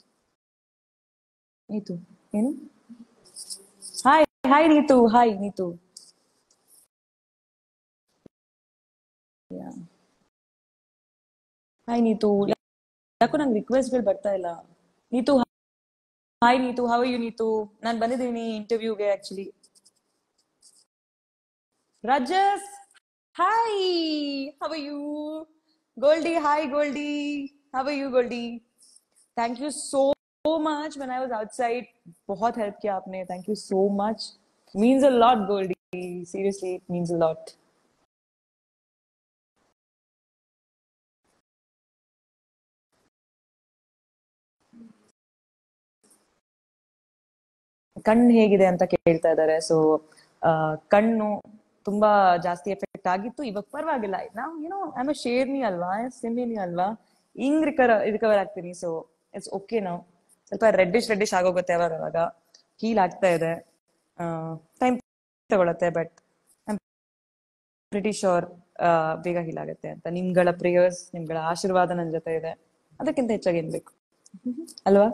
ನೀತು ಏನು hi hi Neetu hi Neetu hi Neetu ಯಾಕೋ ನಂಗೆ ರಿಕ್ವೆಸ್ಟ್ಗಳು ಬರ್ತಾ ಇಲ್ಲ Neetu hi Neetu how are you Neetu ನಾನು ಬಂದಿದ್ದೀನಿ ಇಂಟರ್ವ್ಯೂಗೆ ಆಕ್ಚುಲಿ ರಜಸ್ hi how you Goldie hi Goldie how you Goldie thank you so much when I was outside बहुत हेल्प किया आपने thank you so much means a lot Goldie seriously it means a lot ಕಣ್ಣು ಹೇಗಿದೆ ಅಂತ ಕೇಳ್ತಾ ಇದ್ದಾರೆ so ಕಣ್ಣು ತುಂಬಾ ಜಾಸ್ತಿ ಎಫೆಕ್ಟ್ ಆಗಿತ್ತು ಇವಾಗ ಪರವಾಗಿಲ್ಲ ನಾವು ಏನೋ ಐ ಎ ಶೇರ್ನಿ ಅಲ್ವಾ ಸಿಮಿನಿ ಅಲ್ವಾ ಹಿಂಗ್ ರಿಕವರ್ ರಿಕವರ್ ಆಗ್ತೀನಿ ಸೊ ಇಟ್ಸ್ ಓಕೆ ನಾವು ಸ್ವಲ್ಪ ರೆಡ್ಡಿಶ್ ರೆಡ್ಡಿಶ್ ಆಗೋಗುತ್ತೆ ಅವಾಗ ಅವಾಗ ಹೀಲ್ ಆಗ್ತಾ ಇದೆ ಟೈಮ್ ತಗೊಳತ್ತೆ ಬಟ್ ಪ್ರಿಟಿ ಶೋರ್ ಬೇಗ ಹೀಲ್ ಆಗುತ್ತೆ ಅಂತ ನಿಮ್ಗಳ ಪ್ರೇಯರ್ಸ್ ನಿಮ್ಗಳ ಆಶೀರ್ವಾದ ನನ್ನ ಜೊತೆ ಇದೆ ಅದಕ್ಕಿಂತ ಹೆಚ್ಚಾಗಿ ಏನ್ ಬೇಕು ಅಲ್ವಾ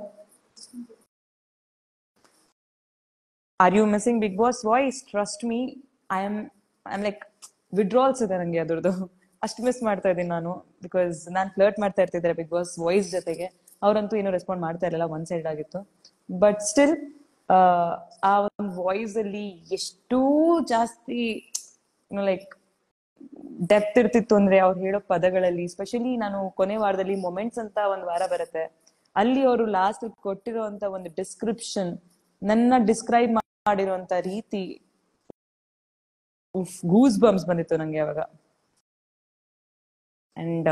are you missing big boss voice trust me I am I am like withdrawals ಇದೆ ನಂಗೆ ಅದ್ರದ್ದು ಅಷ್ಟು ಮಿಸ್ ಮಾಡ್ತಾ ಇದ್ದೀನಿ ನಾನು ಬಿಕಾಸ್ ನಾನು ಫ್ಲರ್ಟ್ ಮಾಡ್ತಾ ಇರ್ತಿದ್ರೆ ಬಿಗ್ ಬಾಸ್ ವಾಯ್ಸ್ ಜೊತೆಗೆ ಅವರಂತೂ ಏನೂ ರೆಸ್ಪಾಂಡ್ ಮಾಡ್ತಾ ಇರಲಿಲ್ಲ ಒನ್ ಸೈಡ್ ಆಗಿತ್ತು ಬಟ್ ಸ್ಟಿಲ್ ಆ ಒಂದು ವಾಯ್ಸ್ ಅಲ್ಲಿ ಎಷ್ಟು ಜಾಸ್ತಿ ಲೈಕ್ ಡೆಪ್ತ್ ಇರ್ತಿತ್ತು ಅಂದ್ರೆ ಅವ್ರು ಹೇಳೋ ಪದಗಳಲ್ಲಿ ಸ್ಪೆಷಲಿ ನಾನು ಕೊನೆ ವಾರದಲ್ಲಿ ಮೊಮೆಂಟ್ಸ್ ಅಂತ ಒಂದ್ ವಾರ ಬರುತ್ತೆ ಅಲ್ಲಿ ಅವರು ಲಾಸ್ಟ್ ಕೊಟ್ಟಿರುವಂತ ಒಂದು ಡಿಸ್ಕ್ರಿಪ್ಷನ್ ನನ್ನ ಡಿಸ್ಕ್ರೈಬ್ ಮಾಡಿರುವಂತ ರೀತಿ ಗೂಸ್ ಬಂಪ್ಸ್ ಬಂದಿತ್ತು ನಂಗೆ ಅವಾಗ ಅಂಡ್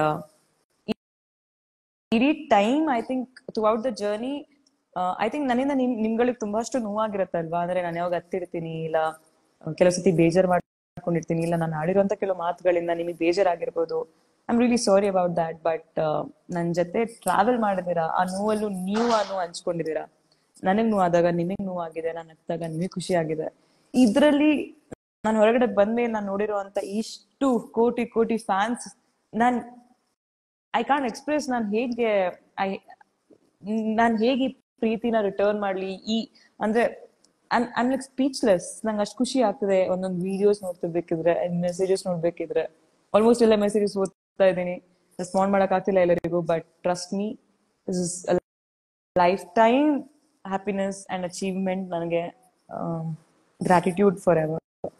ಇಡೀ time I think throughout the journey I think ನನ್ನಿಂದ ನಿಮ್ ನಿಮ್ಗಳಿಗೆ ತುಂಬಾಷ್ಟು ನೋವಾಗಿರತ್ತಲ್ವಾ ಅಂದ್ರೆ ನಾನು ಯಾವಾಗ ಹತ್ತಿರ್ತೀನಿ ಇಲ್ಲ ಕೆಲವು ಸತಿ ಬೇಜಾರ್ ಮಾಡ್ಕೊಂಡಿರ್ತೀನಿ ಇಲ್ಲ ನಾನು ಆಡಿರುವಂತ ಕೆಲವು ಮಾತುಗಳಿಂದ ನಿಮಗೆ ಬೇಜಾರಾಗಿರ್ಬೋದು I am really sorry about that but ನನ್ ಜೊತೆ ಟ್ರಾವೆಲ್ ಮಾಡಿದಿರಾ ಆ ನೋವಲ್ಲೂ ನೀವು ಆ ನೋವು ಹಂಚ್ಕೊಂಡಿದ್ದೀರಾ ನನಗ್ ನೋವಾದಾಗ ನಿಮಗ್ ನೋವಾಗಿದೆ ನಾನು ಹತ್ತಾಗ ನಿಮಗೆ ಖುಷಿ ಆಗಿದೆ ಇದ್ರಲ್ಲಿ ನಾನು ಹೊರಗಡೆ ಬಂದ್ಮೇಲೆ ನಾನು ನೋಡಿರುವಂತ ಇಷ್ಟು ಕೋಟಿ ಕೋಟಿ ಫ್ಯಾನ್ಸ್ ನಾನ್ ಐ ಕಾಂಟ್ ಎಕ್ಸ್ಪ್ರೆಸ್ ನಾನು ಹೇಗೆ ಐ ನಾನು ಹೇಗೆ ಈ ಪ್ರೀತಿನ ರಿಟರ್ನ್ ಮಾಡ್ಲಿ ಈ ಅಂದ್ರೆ ಐಮ್ ಲೈಕ್ ಸ್ಪೀಚ್ಲೆಸ್ ನಂಗೆ ಅಷ್ಟು ಖುಷಿ ಆಗ್ತದೆ ಒಂದೊಂದು ವಿಡಿಯೋಸ್ ನೋಡ್ತಿರ್ಬೇಕಿದ್ರೆ ಮೆಸೇಜಸ್ ನೋಡ್ಬೇಕಿದ್ರೆ ಆಲ್ಮೋಸ್ಟ್ ಎಲ್ಲ ಮೆಸೇಜಸ್ ಓದ್ತಾ ಇದ್ದೀನಿ ರೆಸ್ಪಾಂಡ್ ಮಾಡಕ್ ಆಗ್ತಿಲ್ಲ ಎಲ್ಲರಿಗೂ but trust me is life time happiness and achievement ನನಗೆ ಗ್ರಾಟಿಟ್ಯೂಡ್ ಫಾರ್ ಎವರ್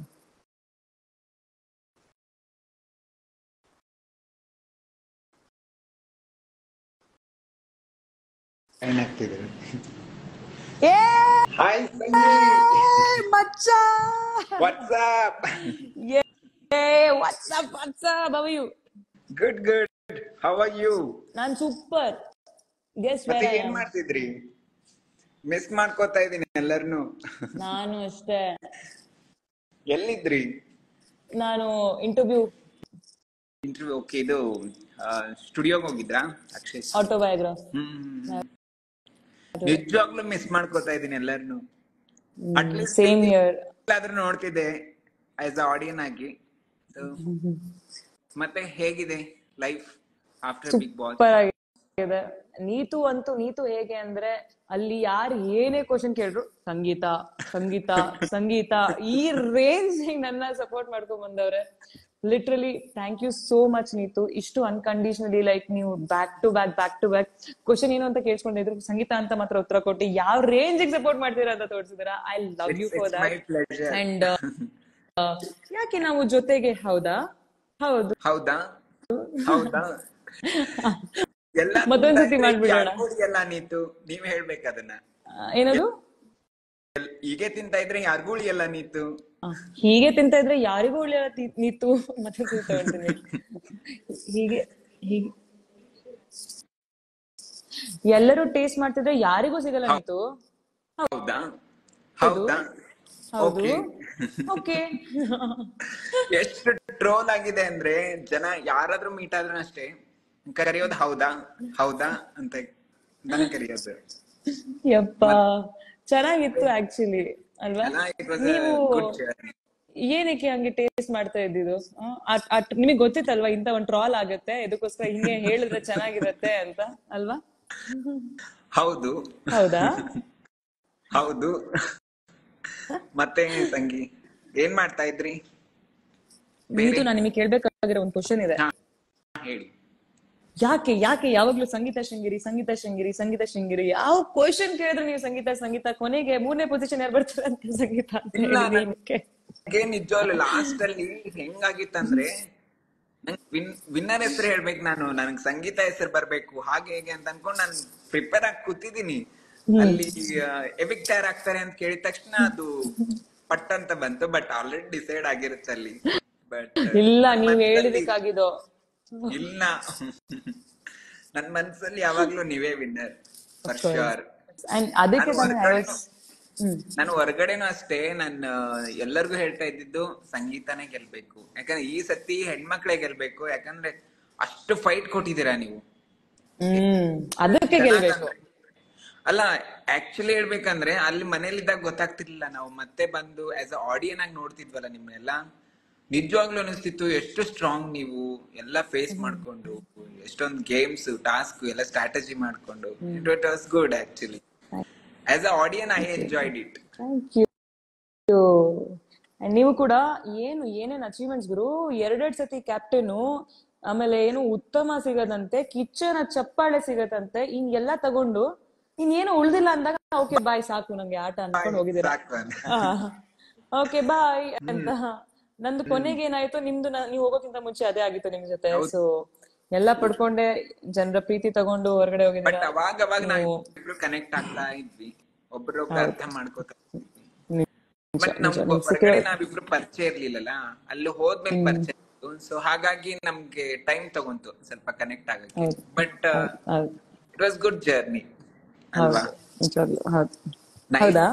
ಸೈನ್ ಆಗ್ತಿದ್ದಾರೆ ಏ ಹಾಯ್ ಸಂಗಿ ಮಚ್ಚ ವಾಟ್ಸ್ಆಪ್ ಏ what's up what's up how you good good how are you ನಾನ್ ಸೂಪರ್ ಗೆಸ್ ಮತ್ತೆ ವೇರ್ ಏನ್ ಮಾಡ್ತಿದ್ರಿ ಮಿಸ್ ಮಾಡ್ಕೋತಾ ಇದೀನಿ ಎಲ್ಲರನ್ನು ನಾನು ಅಷ್ಟೇ ಎಲ್ಲಿದ್ರಿ ನಾನು ಇಂಟರ್ವ್ಯೂ ಇಂಟರ್ವ್ಯೂ ಓಕೆ ಇದು ಸ್ಟುಡಿಯೋಗೆ ಹೋಗಿದ್ರಾ ಅಕ್ಷಯ್ ಆಟೋಬಯೋಗ್ರಾಫ್ ಹ್ಮ್ ನಿಜವಾಗ್ಲೂ ಮಿಸ್ ಮಾಡ್ಕೋತಾ ಇದೀನಿ ಎಲ್ಲರನ್ನು ಅಟ್ಲೀಸ್ಟ್ ಸೇಮ್ ಇಯರ್ ಆದ್ರೂ ನೋಡ್ತಿದ್ದೆ ಆಸ್ ಅ ಆಡಿಯನ್ ಆಗಿ So, ಮತ್ತೆ ಹೇಗಿದೆ life after big boss super ಆಗಿದೆ ನೀತು ಅಂತೂ ನೀತು ಹೇಗೆ ಅಂದ್ರೆ ಅಲ್ಲಿ ಯಾರು ಏನೇ ಕ್ವಶನ್ ಕೇಳಿದ್ರು ಸಂಗೀತ ಸಂಗೀತ ಸಂಗೀತ ಈ ರೇಂಜ್ ನನ್ನ ಸಪೋರ್ಟ್ ಮಾಡ್ಕೊಂಡ್ ಬಂದವ್ರೆ literally thank you so much Neetu ಇಷ್ಟು ಅನ್ಕಂಡೀಷನಲಿ ಲೈಕ್ ನೀವು back to back back to back question ಏನು ಅಂತ ಕೇಳ್ಸ್ಕೊಂಡಿದ್ರು ಸಂಗೀತ ಅಂತ ಮಾತ್ರ ಉತ್ತರ ಕೊಟ್ಟು ಯಾವ ರೇಂಜ್ ಸಪೋರ್ಟ್ ಮಾಡ್ತೀರಾ ಅಂತ ತೋರಿಸಿದಿರ I love you for my that pleasure and ಯಾಕೆ ನಾವು ಜೊತೆಗೆ ಹೌದಾ ಹೌದು ಹೌದಾ ಹೌದಾ ಎಲ್ಲ ಮತ್ತೊಂದ್ಸತಿ ಮಾಡ್ಬಿಡೋಣ. ಎಲ್ಲ ನೀತು ನೀವ್ ಹೇಳ್ಬೇಕು ಅದನ್ನ ಆ, ಏನದು ಎಲ್- ಹೀಗೆ ತಿಂತಾ ಇದ್ರೆ ಯಾರಿಗೂ ಉಳಿಯಲ್ಲ ನೀತು ಆ, ಹೀಗೆ ತಿಂತ ಇದ್ರೆ ಯಾರಿಗೂ ಒಳ್ಳೆಯ ನೀತು ಮತ್ತೆ ತಗೊಳ್ತೀನಿ ಹೀಗೆ ಹೀಗೆ ಎಲ್ಲರೂ ಟೇಸ್ಟ್ ಮಾಡ್ತಿದ್ರೆ ಯಾರಿಗೂ ಸಿಗಲ್ಲ ನೀತು ಹೌದಾ ಹೌದಾ ಹೌದು ಓಕೆ ಓಕೆ ಎಷ್ಟು ಟ್ರೋಲ್ ಆಗಿದೆ ಅಂದ್ರೆ ಜನ ಯಾರಾದ್ರೂ ಮೀಟ್ ಆದ್ರೂ ಅಷ್ಟೇ ಕರೆಯೋದು ಹೌದಾ ಹೌದಾ ಅಂತ ನನಗೆ ಕರೆಯೋದು ಯಪ್ಪ ಚೆನ್ನಾಗಿತ್ತು ಆಕ್ಚುಲಿ ಅಲ್ವಾ ಅಲ್ಲ ಇಟ್ ವಾಸ್ ನೀವು ಗುಡ್ ಜರ್ನಿ ಏನಕ್ಕೆ ಹಂಗೆ ಟೇಸ್ಟ್ ಮಾಡ್ತಾ ಇದ್ದಿದ್ದು ನಿಮಗೆ ಗೊತ್ತಿತ್ತಲ್ವಾ ಇಂತ ಒಂದ್ ಟ್ರಾಲ್ ಆಗುತ್ತೆ ಇದಕ್ಕೋಸ್ಕರ ಹಿಂಗೆ ಹೇಳಿದ್ರೆ ಚೆನ್ನಾಗಿರತ್ತೆ ಅಂತ ಅಲ್ವಾ ಹೌದು ಹೌದಾ ಹೌದು ಮತ್ತೆ ಸಂಗಿ ಏನ್ ಮಾಡ್ತಾ ಇದ್ರಿ ನೀತು ನಾನು ನಿಮಗೆ ಕೇಳ್ಬೇಕಾಗಿರೋ ಒಂದು ಕ್ವಶನ್ ಇದೆ ಹಾ, ಹೇಳಿ ಯಾಕೆ ಯಾಕೆ ಯಾವಾಗ್ಲೂ ಸಂಗೀತ ಶೃಂಗೇರಿ ಸಂಗೀತ ಶೃಂಗೇರಿ ಸಂಗೀತ ಶೃಂಗೇರಿ ಯಾವ ಕ್ವಶನ್ ಕೇಳಿದ್ರೆ ನೀವು ಸಂಗೀತ ಸಂಗೀತ ಕೊನೆಗೆ ಮೂರನೇ ಪೊಸಿಷನ್ ಯಾರು ಬರ್ತಾರೆ ಅಂತ ಸಂಗೀತ ಅಂತ ಇಲ್ಲ, ಹೇಳಿದ್ರಿ ನಾನು- ಏನಕ್ಕೆ? ನನಗೆ ನಿಜವಾಗ್ಲು ಲಾಸ್ಟ್ ಅಲ್ಲಿ ಹೆಂಗಾಗಿತ್ತಂದ್ರೆ ವಿನ್ ವಿನ್ನರ್ ಹೆಸರು ಹೇಳ್ಬೇಕು ನಾನು ನನಗ್ ಸಂಗೀತ ಹೆಸರು ಬರ್ಬೇಕು ಹಾಗೆ ಹೇಗೆ ಅಂತ ಅನ್ಕೊಂಡ್ ನಾನು ಪ್ರಿಪೇರ್ ಆಗಿ ಕೂತಿದೀನಿ ಅಲ್ಲಿ ಎವಿಕ್ಟರ್ ಆಗ್ತಾರೆ ಅಂತ ಕೇಳಿದ ತಕ್ಷಣ ಅದು ಪಟ್ ಅಂತ ಬಂತು ಬಟ್ ಆಲ್ರೆಡಿ ಡಿಸೈಡ್ ಆಗಿರುತ್ತೆ ಅಲ್ಲಿ ಬಟ್ ಇಲ್ಲ ನೀವ್ ಹೇಳಿದಕ್ಕಾಗಿದ್ದು ಇಲ್ಲ ನನ್ ಮನ್ಸಲ್ಲಿ ಯಾವಾಗ್ಲೂ ನೀವೇ ವಿನ್ನರ್ ಫರ್ ಶೋರ್ ಅಂಡ್ ಅದಕ್ಕೆ ನಾನು ತಾನೇ I ಹೊರ್ಗಡೆ- was- ಹ್ಮ್ ನಾನು ಹೊರಗಡೆನೂ ಅಷ್ಟೇ ನಾನು ಎಲ್ಲರಿಗೂ ಹೇಳ್ತಾ ಇದ್ದಿದ್ದು ಸಂಗೀತನೇ ಗೆಲ್ಬೇಕು ಯಾಕಂದ್ರೆ ಈ ಸತಿ ಹೆಣ್ಮಕ್ಳೇ ಗೆಲ್ಬೇಕು ಯಾಕಂದ್ರೆ ಅಷ್ಟು ಫೈಟ್ ಕೊಟ್ಟಿದ್ದೀರಾ ನೀವು ಹ್ಮ್ ಅದಕ್ಕೆ ಗೆಲ್ಬೇಕು ಅಲ್ಲ ಆಕ್ಚುಲಿ ಹೇಳ್ಬೇಕಂದ್ರೆ ಅಲ್ಲಿ ಮನೇಲಿದ್ದಾಗ ಗೊತ್ತಾಗ್ತಿರ್ಲಿಲ್ಲ ನಾವು ಮತ್ತೆ ಬಂದು ಆಸ್ ಅ ಆಡಿಯನ್ ಆಗಿ ನೋಡ್ತಿದ್ವಲ್ಲ ನಿಮ್ಮನ್ನೆಲ್ಲ ನಿಜವಾಗ್ಲೂ ಅನಿಸ್ತಿತ್ತು ಎಷ್ಟು ಸ್ಟ್ರಾಂಗ್ ನೀವು ಎಲ್ಲ ಫೇಸ್ ಮಾಡ್ಕೊಂಡು ಎಷ್ಟೊಂದು ಗೇಮ್ಸ್ ಟಾಸ್ಕ್ ಎಲ್ಲ ಸ್ಟ್ರಾಟಜಿ ಮಾಡ್ಕೊಂಡು it was good actually as a audience I enjoyed it thank you and ನೀವು ಕೂಡ ಏನು ಏನೇನ್ ಅಚೀವ್ಮೆಂಟ್ಸ್ ಗುರು ಎರಡೆರಡ್ ಸತಿ ಕ್ಯಾಪ್ಟೆನು ಆಮೇಲೆ ಏನು ಉತ್ತಮ ಸಿಗದಂತೆ ಕಿಚ್ಚನ ಚಪ್ಪಾಳೆ ಸಿಗದಂತೆ ಇನ್ ಎಲ್ಲ ತಗೊಂಡು ಇನ್ನೇನು ಉಳ್ದಿಲ್ಲ ಅಂದಾಗ ಓಕೆ ಬಾಯ್ ಸಾಕು ನಂಗೆ ಆಟ ಅನ್ಕೊಂಡು ಹೋಗಿದ್ದೀರಾ ಸಾಕು ಅಂತ. ಓಕೆ ಬಾಯ್ ಅಂತ ನಂದು ಕೊನೆಗೆ ಏನಾಯ್ತು ನಿಮ್ದು ನ- ನೀವು ಹೋಗೋಕ್ಕಿಂತ ಮುಂಚೆ ಅದೇ ಆಗಿತ್ತು ನಿಮ್ ಜೊತೆ ಸೊ ಎಲ್ಲ ಪಡ್ಕೊಂಡೆ ಜನರ ಪ್ರೀತಿ ತಗೊಂಡು ಹೊರಗಡೆ ಬಟ್ ಹೋಗಿದ್ದೀರಾ ಅವಾಗ ಅವಾಗ ನಾವು ನೀವು- ಇಬ್ರು ಕನೆಕ್ಟ್ ಆಗ್ತಾ ಇದ್ವಿ ಒಬ್ರೊಬ್ರು ಅರ್ಥ ಮಾಡ್ಕೋತಾ ಇದ್ವಿ ನಿಜ, ಬಟ್ ನಿಜ. ನಮ್ಗೆ ನಿಮ್ ಹೊರಗಡೆ ಸಿಕ್ಕ- ನಾವಿಬ್ರು ಪರಿಚಯ ಇರ್ಲಿಲ್ಲಲ್ಲ ಅಲ್ಲಿ ಹೋದ್ಮೇಲೆ ಪರಿಚಯ ಸೊ ಹಾಗಾಗಿ ನಮ್ಗೆ ಟೈಮ್ ತಗೊಂತು ಸ್ವಲ್ಪ ಕನೆಕ್ಟ್ ಆಗಕ್ಕೆ ಹೌದು. ಬಟ್ ಹೌದು ಇಟ್ ವಾಸ್ ಗುಡ್ ಜರ್ನಿ ಅಲ್ವಾ ಹೌದು ನಿಜವಾಗ್ಲೂ ಹೌದು Nice. ಹೌದಾ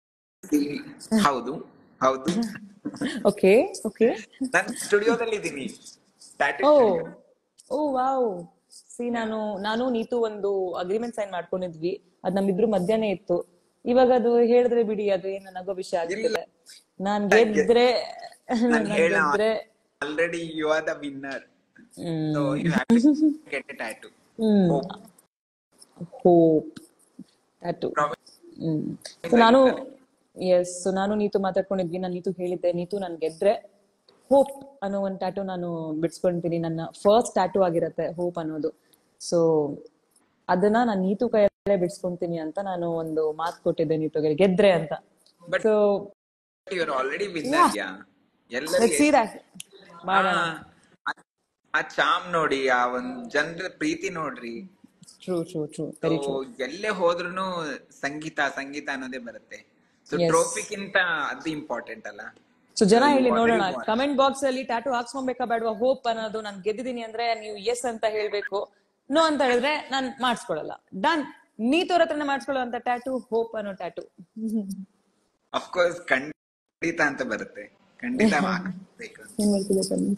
ಹೌದು ಹೌದು ಓಕೆ ಓಕೆ ನಾನು ಸ್ಟುಡಿಯೋದಲ್ಲಿ ಇದ್ದೀನಿ ಓ ಓ ವಾವ್ ಸಿ ನಾನು ನಾನು ನೀತು ಒಂದು ಅಗ್ರಿಮೆಂಟ್ ಸೈನ್ ಮಾಡ್ಕೊಂಡಿದ್ವಿ ಅದ್ ನಮ್ಮಿಬ್ರು ಮಧ್ಯಾಹ್ನ ಇತ್ತು ಇವಾಗ ಅದು ಹೇಳಿದ್ರೆ ಬಿಡಿ ಅದು ಏನು ನನಗೋ ವಿಷಯ ಆಗ್ತಿಲ್ಲ ನಾನ್ ಗೆದ್ರೆ ನಾನು ನಾನ್ ಹೇಳ ಗೆದ್ರೆ already you are the winner hmm so you have to get it tattoo hmm hope tattoo hmm so ನಾನು ಎಸ್ ಸೊ ನಾನು ನೀತು ಮಾತಾಡ್ಕೊಂಡಿದ್ವಿ ನಾನು ನೀತು ಹೇಳಿದ್ದೆ ನೀತು ನನ್ ಗೆದ್ರೆ ಹೋಪ್ ಅನ್ನೋ ಒಂದು ಟ್ಯಾಟು ನಾನು ಬಿಡ್ಸ್ಕೊಂತೀನಿ ನನ್ನ ಫಸ್ಟ್ ಟ್ಯಾಟು ಆಗಿರತ್ತೆ ಹೋಪ್ ಅನ್ನೋದು ಸೊ ಅದನ್ನ ನಾನು ನೀತು ಕೈಯಲ್ಲೇ ಬಿಡ್ಸ್ಕೊಂತೀನಿ ಅಂತ ನಾನು ಒಂದು ಮಾತು ಕೊಟ್ಟಿದ್ದೆ ನೀತುಗೆ ಗೆದ್ರೆ ಅಂತ But- so your already winner yeah let's see that ಮಾಡೋಣ ಆ ಚಾಮ್ ನೋಡಿ ಆ ಒಂದ್ ಜನರ ಪ್ರೀತಿ ನೋಡ್ರಿ true true true very So, true ಎಲ್ಲೇ ಹೋದ್ರುನು ಸಂಗೀತ ಸಂಗೀತ ಅನ್ನೋದೇ ಬರುತ್ತೆ ಸೊ Yes. ಟ್ರೋಫಿಗಿಂತ ಅದು ಇಂಪಾರ್ಟೆಂಟ್ ಅಲ್ಲ ಸೊ ಜನ You ಹೇಳಿ already ನೋಡೋಣ won. ಕಮೆಂಟ್ ಬಾಕ್ಸ್ ಅಲ್ಲಿ ಟ್ಯಾಟು ಹಾಕ್ಸ್ಕೊಬೇಕಾ ಬೇಡವಾ ಹೋಪ್ ಅನ್ನೋದು ನಾನು ಗೆದ್ದಿದ್ದೀನಿ ಅಂದ್ರೆ ನೀವು ಎಸ್ ಅಂತ ಹೇಳ್ಬೇಕು ನೋ ಅಂತ ಹೇಳಿದ್ರೆ ನಾನು ಮಾಡಿಸ್ಕೊಳಲ್ಲ ಡನ್ ನೀತೋರ ಹತ್ರನೇ ಮಾಡಿಸ್ಕೊಳ್ಳೋ ಅಂತ ಟ್ಯಾಟು ಹೋಪ್ ಅನ್ನೋ ಟ್ಯಾಟು ಅಫ್ಕೋರ್ಸ್ ಖಂಡಿತ ಅಂತ ಬರುತ್ತೆ ಖಂಡಿತ ಮಾಡ್ಬೇಕು ಏನ್ ಮಾಡ್ತಿದ್ದೆ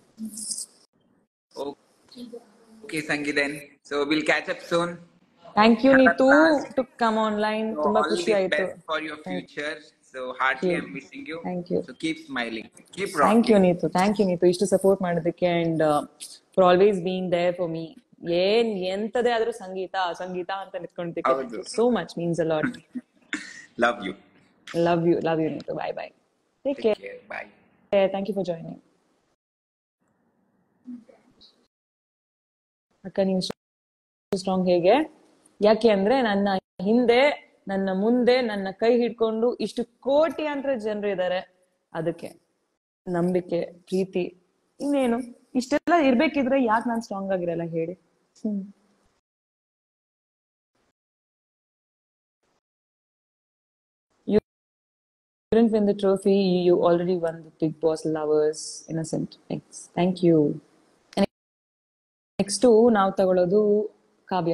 ಓಕೆ ಸಂಗೀತನ್ so will catch up soon thank you Neetu to come online ತುಂಬಾ ಖುಷಿ ಆಯ್ತು for your future so heartily I wishing you Thank you. So keep smiling keep thank you Neetu thank you Neetu ಇಷ್ಟು ಸಪೋರ್ಟ್ ಮಾಡೋದಕ್ಕೆ and for always being there for me ಏನ್ ಎಂತದೇ ಆದ್ರೂ ಸಂಗೀತ ಸಂಗೀತ ಅಂತ ನಿಂತ್ಕೊಂಡಿದ್ದಕ್ಕೆ ಹೌದು. So much means a lot love you love you love you Neetu bye bye take care bye thank you for joining ಅಕ್ಕ ನೀವು ಸ್ಟ್ರಾಂಗ್ ಹೇಗೆ ಯಾಕೆ ಅಂದ್ರೆ ನನ್ನ ಹಿಂದೆ ನನ್ನ ಮುಂದೆ ನನ್ನ ಕೈ ಹಿಡ್ಕೊಂಡು ಇಷ್ಟು ಕೋಟಿ ಅಂತ ಜನರು ಇದ್ದಾರೆ ಅದಕ್ಕೆ ನಂಬಿಕೆ ಪ್ರೀತಿ ಇನ್ನೇನು ಇಷ್ಟೆಲ್ಲ ಇರ್ಬೇಕಿದ್ರೆ ಯಾಕೆ ನಾನು ಸ್ಟ್ರಾಂಗ್ ಆಗಿರಲ್ಲ ಹೇಳಿ hmm didn't win the trophy, you already won the Big Boss Lovers Innocent X. Thank you. Next ನಾವು ತಗೊಳ್ಳೋದು ಕಾವ್ಯ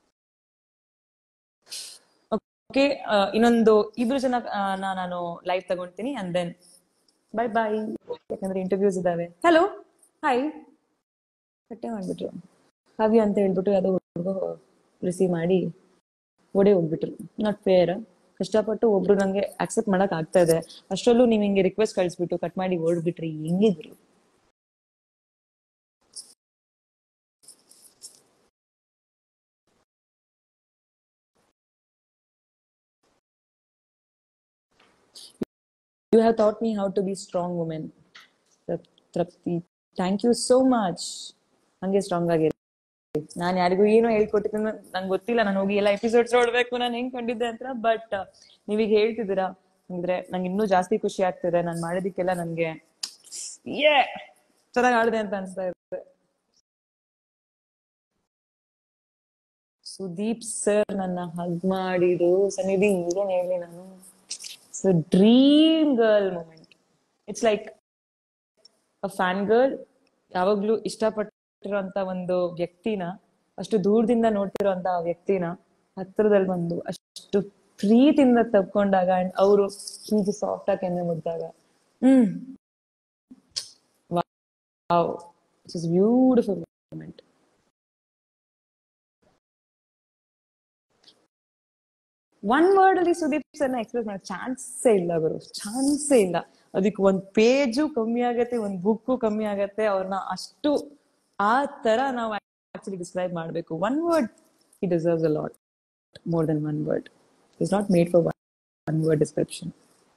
ಓಕೆ ಇನ್ನೊಂದು ಇಬ್ರು ಜನ ಆ, ನಾ- ನಾನು ಲೈವ್ ತಗೊಳ್ತೀನಿ ಅಂಡ್ ದೆನ್ ಬೈ ಬಾಯ್ ಯಾಕಂದ್ರೆ ಇಂಟರ್ವ್ಯೂಸ್ ಇದಾವೆ ಹಲೋ ಹಾಯ್ ಕಟ್ಟೆ ಮಾಡ್ಬಿಟ್ರು ಕಾವ್ಯ ಅಂತ ಹೇಳ್ಬಿಟ್ಟು ಯಾವುದೋ ಹುಡುಗ ರಿಸೀವ್ ಮಾಡಿ ಓಡೇ ಹೋಗ್ಬಿಟ್ರು ನಾಟ್ ಫೇರ್ ಕಷ್ಟಪಟ್ಟು ಒಬ್ರು ನಂಗೆ ಅಕ್ಸೆಪ್ಟ್ ಮಾಡಕ್ ಆಗ್ತಾ ಇದೆ ಅಷ್ಟರಲ್ಲೂ ನೀವ್ ಹಿಂಗೆ ರಿಕ್ವೆಸ್ಟ್ ಕಳಿಸ್ಬಿಟ್ಟು ಕಟ್ ಮಾಡಿ ಓಡ್ಬಿಟ್ರಿ ಹೆಂಗಿದ್ರು You have taught me how to be strong woman. Trupti thank you so much ಹಂಗೆ ಸ್ಟ್ರಾಂಗ್ ಆಗಿರಿ ನಾನು ಯಾರಿಗೂ ಏನೋ ಹೇಳ್ಕೊಟ್ಟಿದ್ದೀನಿ ನಂಗೆ ಗೊತ್ತಿಲ್ಲ ನಾನು ಹೋಗಿ ಎಲ್ಲ ಎಪಿಸೋಡ್ಸ್ ನೋಡ್ಬೇಕು ನಾನು ಹೆಂಗ್ ಕಂಡಿದ್ದೆ ಅಂತ ಬಟ್ ನೀವೀಗ ಹೇಳ್ತಿದ್ದೀರಾ ಅಂದ್ರೆ ನಂಗೆ ಇನ್ನೂ ಜಾಸ್ತಿ ಖುಷಿ ಆಗ್ತಿದೆ ನಾನು ಮಾಡೋದಕ್ಕೆಲ್ಲ ನನ್ಗೆ ಏ ಚೆನ್ನಾಗಿ ಆಡಿದೆ ಅಂತ ಅನ್ಸ್ತಾ ಇದೆ ಸುದೀಪ್ ಸರ್ ನನ್ನ ಹಗ್ ಮಾಡಿದ್ರು ಸನ್ನಿಧಿ ಈಗೇನ್ ಹೇಳಿ ನಾನು so dream girl moment it's like a fan girl ಯಾವಾಗ್ಲೂ ಇಷ್ಟಪಟ್ಟಿರೋಂತ ಒಂದು ವ್ಯಕ್ತಿನ ಅಷ್ಟು ದೂರದಿಂದ ನೋಡ್ತಿರೋಂತ ಆ ವ್ಯಕ್ತಿನ ಹತ್ರದಲ್ಲಿ ಬಂದು ಅಷ್ಟು ಪ್ರೀತಿಯಿಂದ ತಪ್ಕೊಂಡಾಗ ಅಂಡ್ ಅವರು ಹೀಗೆ ಸಾಫ್ಟ್ ಆಗಿ ಕೆನ್ನೆ ಮುಟ್ಟಾಗ hmm wow it's beautiful moment one word ಅಲ್ಲಿ ಸುದೀಪ್ ಸರ್ನ ಎಕ್ಸ್ಪ್ರೆಸ್ ಮಾಡೋ ಚಾನ್ಸೇ ಇಲ್ಲ ಗುರು ಚಾನ್ಸೇ ಇಲ್ಲ ಅದಕ್ಕೆ ಒಂದ್ ಪೇಜು ಕಮ್ಮಿ ಆಗತ್ತೆ ಒಂದ್ ಬುಕ್ಕು ಕಮ್ಮಿ ಆಗತ್ತೆ ಅವ್ರನ್ನ ಅಷ್ಟು ಆ ತರ ನಾವು ಆಕ್ಚುಲಿ ಡಿಸ್ಕ್ರೈಬ್ ಮಾಡಬೇಕು one word he deserves a lot more then one word is not made for one word description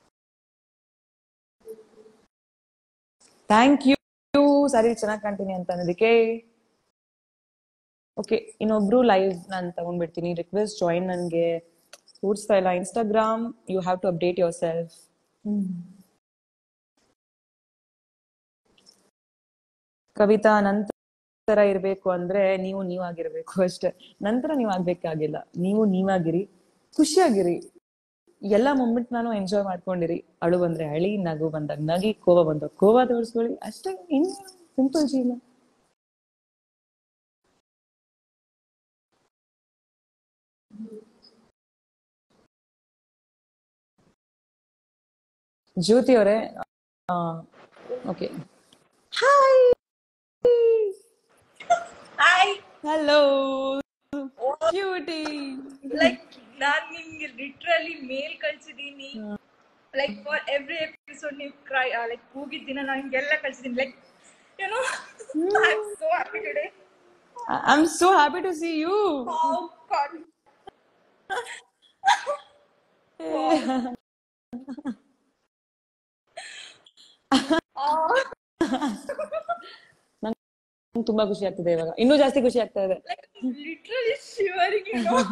thank you ಸರಿ ಚೆನ್ನಾಗಿ ಕಾಣ್ತೀನಿ ಅಂತ ಅನ್ನೋದಕ್ಕೆ ಓಕೆ ಇನ್ನೊಬ್ರು ಲೈವ್ ನಾನು ತಗೊಂಡ್ಬಿಡ್ತೀನಿ ರಿಕ್ವೆಸ್ಟ್ ಜಾಯಿನ್ ನನಗೆ ಕೂಡಿಸ್ತಾ ಇಲ್ಲ Instagram you have to update yourself Kavitha ನಂತರ ಇರ್ಬೇಕು ಅಂದ್ರೆ ನೀವು ನೀವಾಗಿರ್ಬೇಕು ಅಷ್ಟೇ ನಂತರ ನೀವು ಆಗ್ಬೇಕಾಗಿಲ್ಲ ನೀವು ನೀವಾಗಿರಿ ಖುಷಿಯಾಗಿರಿ ಎಲ್ಲ ಮೊಮೆಂಟ್ ನಾನು ಎಂಜಾಯ್ ಮಾಡ್ಕೊಂಡಿರಿ ಅಳು ಬಂದ್ರೆ ಅಳಿ ನಗು ಬಂದಾಗ ನಗಿ ಕೋವ ಬಂದಾಗ ಕೋವ ತೋರಿಸ್ಕೊಳ್ಳಿ ಅಷ್ಟೇ ಇನ್ನು ಸಿಂಪಲ್ ಜೀವನ ಜ್ಯೋತಿ ಅವರೇ okay hi hi hello cutie like ನಾನ್ ನಿಮ್ಗೆ ಲಿಟ್ರಲಿ ಮೇಲ್ ಕಳ್ಸಿದೀನಿ ಲೈಕ್ ಫಾರ್ ಎವ್ರಿ ಎಪಿಸೋಡ್ ನೀವು ಕ್ರೈ ಲೈಕ್ ಕೂಗಿದ ದಿನ ನಾನು ನಿಮ್ಗೆಲ್ಲ ಕಳ್ಸಿದೀನಿ like you know I am so happy today I am so happy to see you how God. ನಂಗೆ ತುಂಬಾ ಖುಷಿ ಆಗ್ತಿದೆ ಇವಾಗ ಇನ್ನೂ ಜಾಸ್ತಿ ಖುಷಿ ಆಗ್ತಾ ಇದೆ like literally shivering, you know.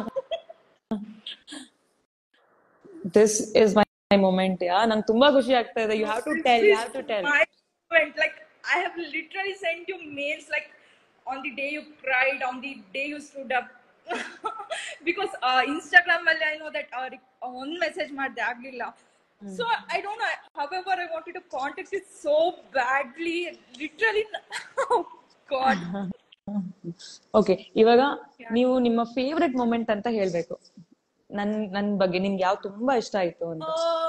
This is my moment yeah ನಂಗೆ ತುಂಬಾ ಖುಷಿ ಆಗ್ತಾ ಇದೆ you have to tell you have to tell My moment, like I have literally sent you mails like on the day you cried, on the day you stood up. because uh, Instagram ಅಲ್ಲಿ I know that uh, one message ಮಾಡಿದೆ ಆಗ್ಲಿಲ್ಲ so I don't know however I wanted to contact it so badly literally god okay ಇವಾಗ ನೀವು ನಿಮ್ಮ favourite moment ಅಂತ ಹೇಳ್ಬೇಕು ನನ್ ನನ್ ಬಗ್ಗೆ ನಿಮ್ಗೆ ಯಾವ ತುಂಬಾ ಇಷ್ಟ ಆಯ್ತು ಅಂತ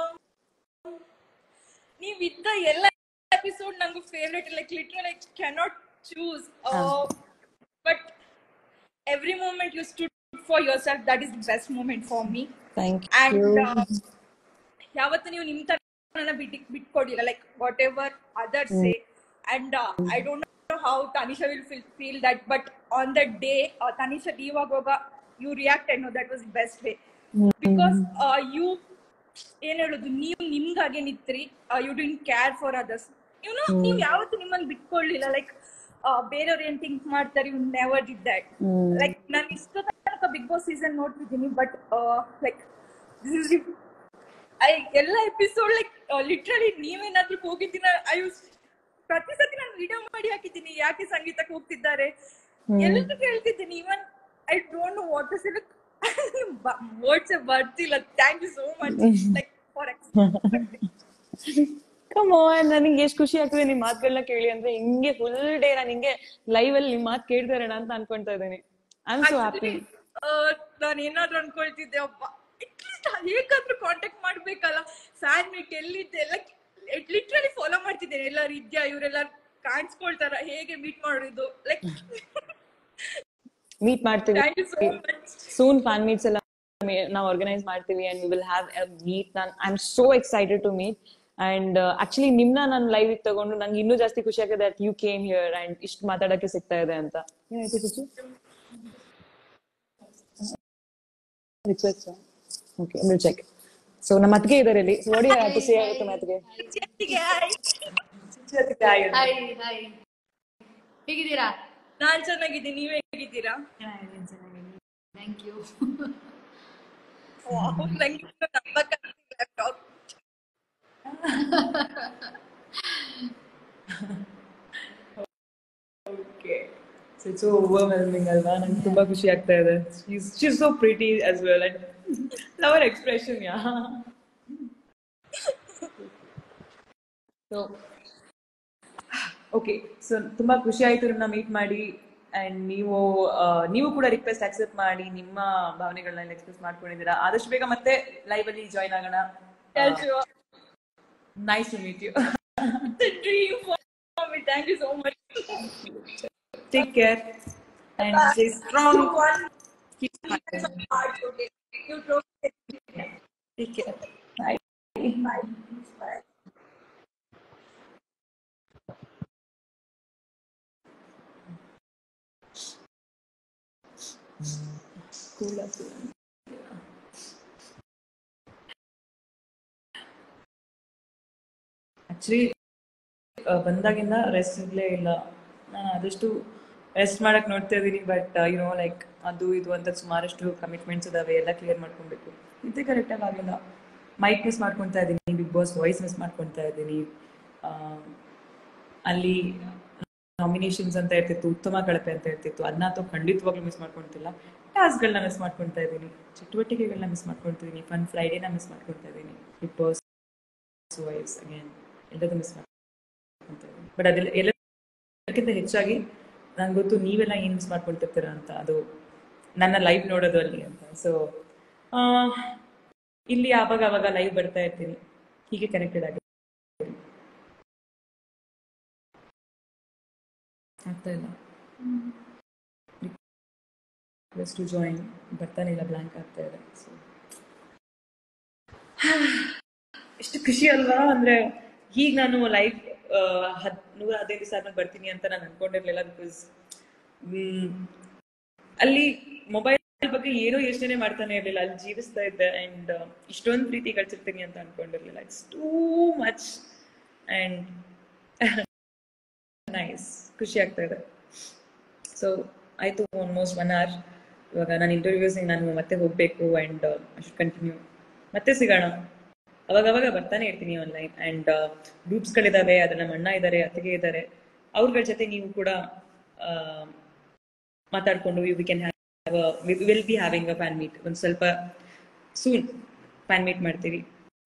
ನೀವಿದ್ದ ಎಲ್ಲ ಎಪಿಸೋಡ್ ನಂಗೆ favourite like literal I cannot choose but every moment you stood for yourself that is the best moment for me thank and you ಯಾವತ್ತು ನೀವು ನಿಮ್ ತರನ ಬಿಟ್ ಬಿಟ್ಕೊಡಿಲ್ಲ like whatever other say and I don't know how Tanisha will feel feel that but on the day Tanisha leave ಆಗುವಾಗ you react no that was best way because you ಏನ್ ಹೇಳುದು ನೀವು ನಿಮ್ಗಾಗೆ ನಿತ್ರಿ you didn't care for others ಇವ್ನು ನೀವು ಯಾವತ್ತು ನಿಮ್ಮನ್ನ ಬಿಟ್ಕೊಳ್ಳಿಲ್ಲ like ಬೇರೆಯವ್ರು ಏನ್ ಥಿಂಕ್ ಮಾಡ್ತಾರೆ you never did that like ನಾನು ಇಷ್ಟ ತನಕ ಬಿಗ್ ಬಾಸ್ ಸೀಸನ್ ನೋಡ್ತಿದ್ದೀನಿ but like this is I ಎಲ್ಲ ಎಪಿಸೋಡ್ ಲೈಕ್ ಲಿಟ್ರಲಿ ನೀವೇನಾದ್ರೂ ಹೋಗಿದ್ದೀನ ಐ ಪ್ರತಿ ಸತಿ ನಾನು ವಿಡಿಯೋ ಮಾಡಿ ಹಾಕಿದ್ದೀನಿ ಯಾಕೆ ಸಂಗೀತಕ್ಕೆ ಹೋಗ್ತಿದ್ದಾರೆ ಎಲ್ಲರೂ ಕೇಳ್ತಿದ್ದೀನಿ even I don't know what is like words ಬರ್ತಿಲ್ಲ thank you so much like for come on ನನಗೆ ಎಷ್ಟು ಖುಷಿ ಆಗ್ತದೆ ನಿಮ್ ಮಾತುಗಳನ್ನ ಕೇಳಿ ಅಂದ್ರೆ ಹಿಂಗೆ ಫುಲ್ ಡೇ ನಾನು ಹಿಂಗೆ ಲೈವ್ ಅಲ್ಲಿ ನಿಮ್ ಮಾತು ಕೇಳ್ತಾರೇನ ಅಂತ ಅನ್ಕೊಂತಾ ಇದ್ದೀನಿ ಐ ಆಮ್ ಸೋ ಹ್ಯಾಪಿ ನಾನು ಏನಾದ್ರೂ ಅನ್ಕೊಳ್ತಿದ್ದೆ ಅಪ್ಪ ಅಟ್ಲೀಸ್ಟ್ ಹೇಗಾದ್ರೂ ಕಾಂಟ್ಯಾಕ್ಟ್ ಮಾಡ್ಬೇಕಲ್ಲ ಫ್ಯಾನ್ ಮೀಟ್ ಎಲ್ಲಿದ್ದೆ ಲೈಕ್ ಲಿಟ್ರಲಿ ಫಾಲೋ ಮಾಡ್ತಿದ್ದೇನೆ ಎಲ್ಲರೂ ಇದ್ಯಾ ಇವರೆಲ್ಲ ಕಾಣಿಸ್ಕೊಳ್ತಾರ ಹೇಗೆ ಮೀಟ್ ಮಾಡೋದು ಲೈಕ್ ಮೀಟ್ ಮಾಡ್ತೀವಿ thank you so much soon fan meets ಎಲ್ಲ ನಾವು ಆರ್ಗನೈಸ್ ಮಾಡ್ತೀವಿ and we will have meet ನಾನು I am so excited to meet and actually ನಿಮ್ನ ನಾನು ಲೈವ್ ತಗೊಂಡು ನಂಗೆ ಇನ್ನೂ ಜಾಸ್ತಿ ಖುಷಿ ಆಗಿದೆ that you came here and ಇಷ್ಟು ಮಾತಾಡಕ್ಕೆ ಸಿಗ್ತಾ ಇದೆ ಅಂತ ಏನಾಯ್ತು ಖುಷಿ request okay will check so ನಮ್ಮ ಅತ್ತಿಗೆ ಇದಾರೆ ಇಲ್ಲಿ so what you have to say ಆಗುತ್ತೆ ಮಾತಿಗೆ ಹಾಯ್ ಹಾಯ್ ಹೇಗಿದ್ದೀರಾ ನಾನ್ ಚೆನ್ನಾಗಿದ್ದೀನಿ ನೀವ್ ಹೇಗಿದ್ದೀರಾ ಥ್ಯಾಂಕ್ ಯು Wow, ನಂಗೆ ಇನ್ನೂ ನಂಬಕ್ಕಾಗ್ತಿಲ್ಲ talk. Okay so it's overwhelming ಅಲ್ವಾ ನಂಗೆ ತುಂಬಾ ಖುಷಿ ಆಗ್ತಾ ಇದೆ she's so pretty as well and lover expression yeah so okay so ತುಂಬಾ ಖುಷಿ ಆಯ್ತು ನಿಮ್ಮನ್ನ ಮೀಟ್ ಮಾಡಿ ಅಂಡ್ ನೀವು ಆ, ನೀವು ಕೂಡ ರಿಕ್ವೆಸ್ಟ್ ಅಕ್ಸೆಪ್ಟ್ ಮಾಡಿ ನಿಮ್ಮ ಭಾವನೆಗಳನ್ನ ಎಕ್ಸ್ಪ್ರೆಸ್ ಮಾಡ್ಕೊಂಡಿದ್ದೀರಾ ಆದಷ್ಟು ಬೇಗ ಮತ್ತೆ ಲೈವ್ ಅಲ್ಲಿ ಜಾಯ್ನ್ ಆಗೋಣ Tell you, nice to meet you it's a dream for me. Thank you so much. Take care and stay strong One keep smiling heart, okay. You drove it. Take care bye Bye. Bye. Cool ಆಗ್ತದೆ actually ಬಂದಾಗಿಂದ rest ಇರಲೇ ಇಲ್ಲ ನಾನು ಆದಷ್ಟು rest ಮಾಡಕ್ ನೋಡ್ತಾ ಇದ್ದೀನಿ but you know like ಅದು ಇದು ಅಂತ ಸುಮಾರಷ್ಟು ಕಮಿಟ್ಮೆಂಟ್ಸ್ ಇದಾವೆ ಎಲ್ಲ ಕ್ಲಿಯರ್ ಮಾಡ್ಕೊಬೇಕು ಇದೇ ಕರೆಕ್ಟಾಗಿ ಆಗಿಲ್ಲ ಮೈಕ್ ಮಿಸ್ ಮಾಡ್ಕೊತಾ ಇದ್ದೀನಿ ಬಿಗ್ ಬಾಸ್ ವಾಯ್ಸ್ ಮಿಸ್ ಮಾಡ್ಕೊತಾ ಇದ್ದೀನಿ ಆ, ಅಲ್ಲಿ ನಾಮಿನೇಷನ್ಸ್ ಅಂತ ಇರ್ತಿತ್ತು ಉತ್ತಮ ಕಳಪೆ ಅಂತ ಇರ್ತಿತ್ತು ಅದನ್ನಂತೂ ಖಂಡಿತವಾಗ್ಲೂ ಮಿಸ್ ಮಾಡ್ಕೊಳ್ತಿಲ್ಲ ಟಾಸ್ಕ್ಗಳನ್ನ ಮಿಸ್ ಮಾಡ್ಕೊಳ್ತಾ ಇದ್ದೀನಿ ಚಟುವಟಿಕೆಗಳನ್ನ ಮಿಸ್ ಮಾಡ್ಕೊಳ್ತಿದ್ದೀನಿ ಫನ್ ಫ್ರೈಡೇನ ಮಿಸ್ ಮಾಡ್ಕೊಳ್ತಾ ಇದ್ದೀನಿ ಬಿಗ್ ಬಾಸ್ ವೈಸ್ ಅಗೇನ್ ಎಲ್ಲದೂ ಮಿಸ್ ಮಾಡ್ಕೊಳ್ತಾ ಇದ್ದೀನಿ ಬಟ್ ಅದೆಲ್ಲ ಎಲ್ಲಕ್ಕಿಂತ ಹೆಚ್ಚಾಗಿ ನಂಗೆ ಗೊತ್ತು ನೀವೆಲ್ಲ ಏನು ಮಿಸ್ ಮಾಡ್ಕೊಳ್ತಿರ್ತೀರಾ ಅಂತ ಅದು ನನ್ನ ಲೈವ್ ನೋಡೋದು ಅಲ್ಲಿ ಅಂತ ಸೊ ಇಲ್ಲಿ ಆವಾಗ ಆವಾಗ ಲೈವ್ ಬರ್ತಾ ಇರ್ತೀನಿ ಹೀಗೆ ಕನೆಕ್ಟೆಡ್ ಆಗಿ ಆಗ್ತಾ ಇಲ್ಲ ರಿಕ್ವೆಸ್ಟ್ ಟು ಜಾಯಿನ್ ಬರ್ತಾನೆ ಇಲ್ಲ ಬ್ಲಾಂಕ್ ಆಗ್ತಾ ಇದೆ ಸೊ ಎಷ್ಟು ಖುಷಿ ಅಲ್ವಾ ಅಂದ್ರೆ ಈಗ ನಾನು ಲೈವ್ ಹದ್ ನೂರ ಹದಿನೈದು ದಿವಸ ಆದ್ಮೇಲೆ ಬರ್ತೀನಿ ಅಂತ ನಾನು ಅನ್ಕೊಂಡಿರ್ಲಿಲ್ಲ ಬಿಕಾಸ್ ಅಲ್ಲಿ ಮೊಬೈಲ್ ಬಗ್ಗೆ ಏನೋ ಯೋಚನೆ ಮಾಡ್ತಾನೆ ಇರ್ಲಿಲ್ಲ ಅಲ್ಲಿ ಜೀವಿಸ್ತಾ ಇದ್ದೆ ಅಂಡ್ ಇಷ್ಟೊಂದು ಪ್ರೀತಿ ಕಳ್ಸಿರ್ತೀನಿ ಅಂತ ಅನ್ಕೊಂಡಿರ್ಲಿಲ್ಲ it's too much and nice ಖುಷಿ ಆಗ್ತಾ ಇದೆ ಸೊ ಆಯ್ತು ಆಲ್ಮೋಸ್ಟ್ ಒನ್ ಅವರ್ ಇವಾಗ ನಾನು ಇಂಟರ್ವ್ಯೂಸಿಗೆ ನಾನು ಮತ್ತೆ ಹೋಗ್ಬೇಕು ಅಂಡ್ ಐ ಶುಡ್ ಕಂಟಿನ್ಯೂ ಮತ್ತೆ ಸಿಗೋಣ ಅವಾಗ ಅವಾಗ ಬರ್ತಾನೆ ಇರ್ತೀನಿ ಆನ್ಲೈನ್ ಅಂಡ್ ಗ್ರೂಪ್ಸ್ಗಳಿದಾವೆ ಅದನ್ನ ನಮ್ಮ ಅಣ್ಣ ಇದ್ದಾರೆ ಅತ್ತಿಗೆ ಇದ್ದಾರೆ ಅವ್ರಗಳ ಜೊತೆ ನೀವು ಕೂಡ ಆ, ಮಾತಾಡ್ಕೊಂಡು we can have will be having a fan meet ಒಂದು ಸ್ವಲ್ಪ ಸೂನ್ ಫ್ಯಾನ್ ಮೀಟ್ ಮಾಡ್ತೀವಿ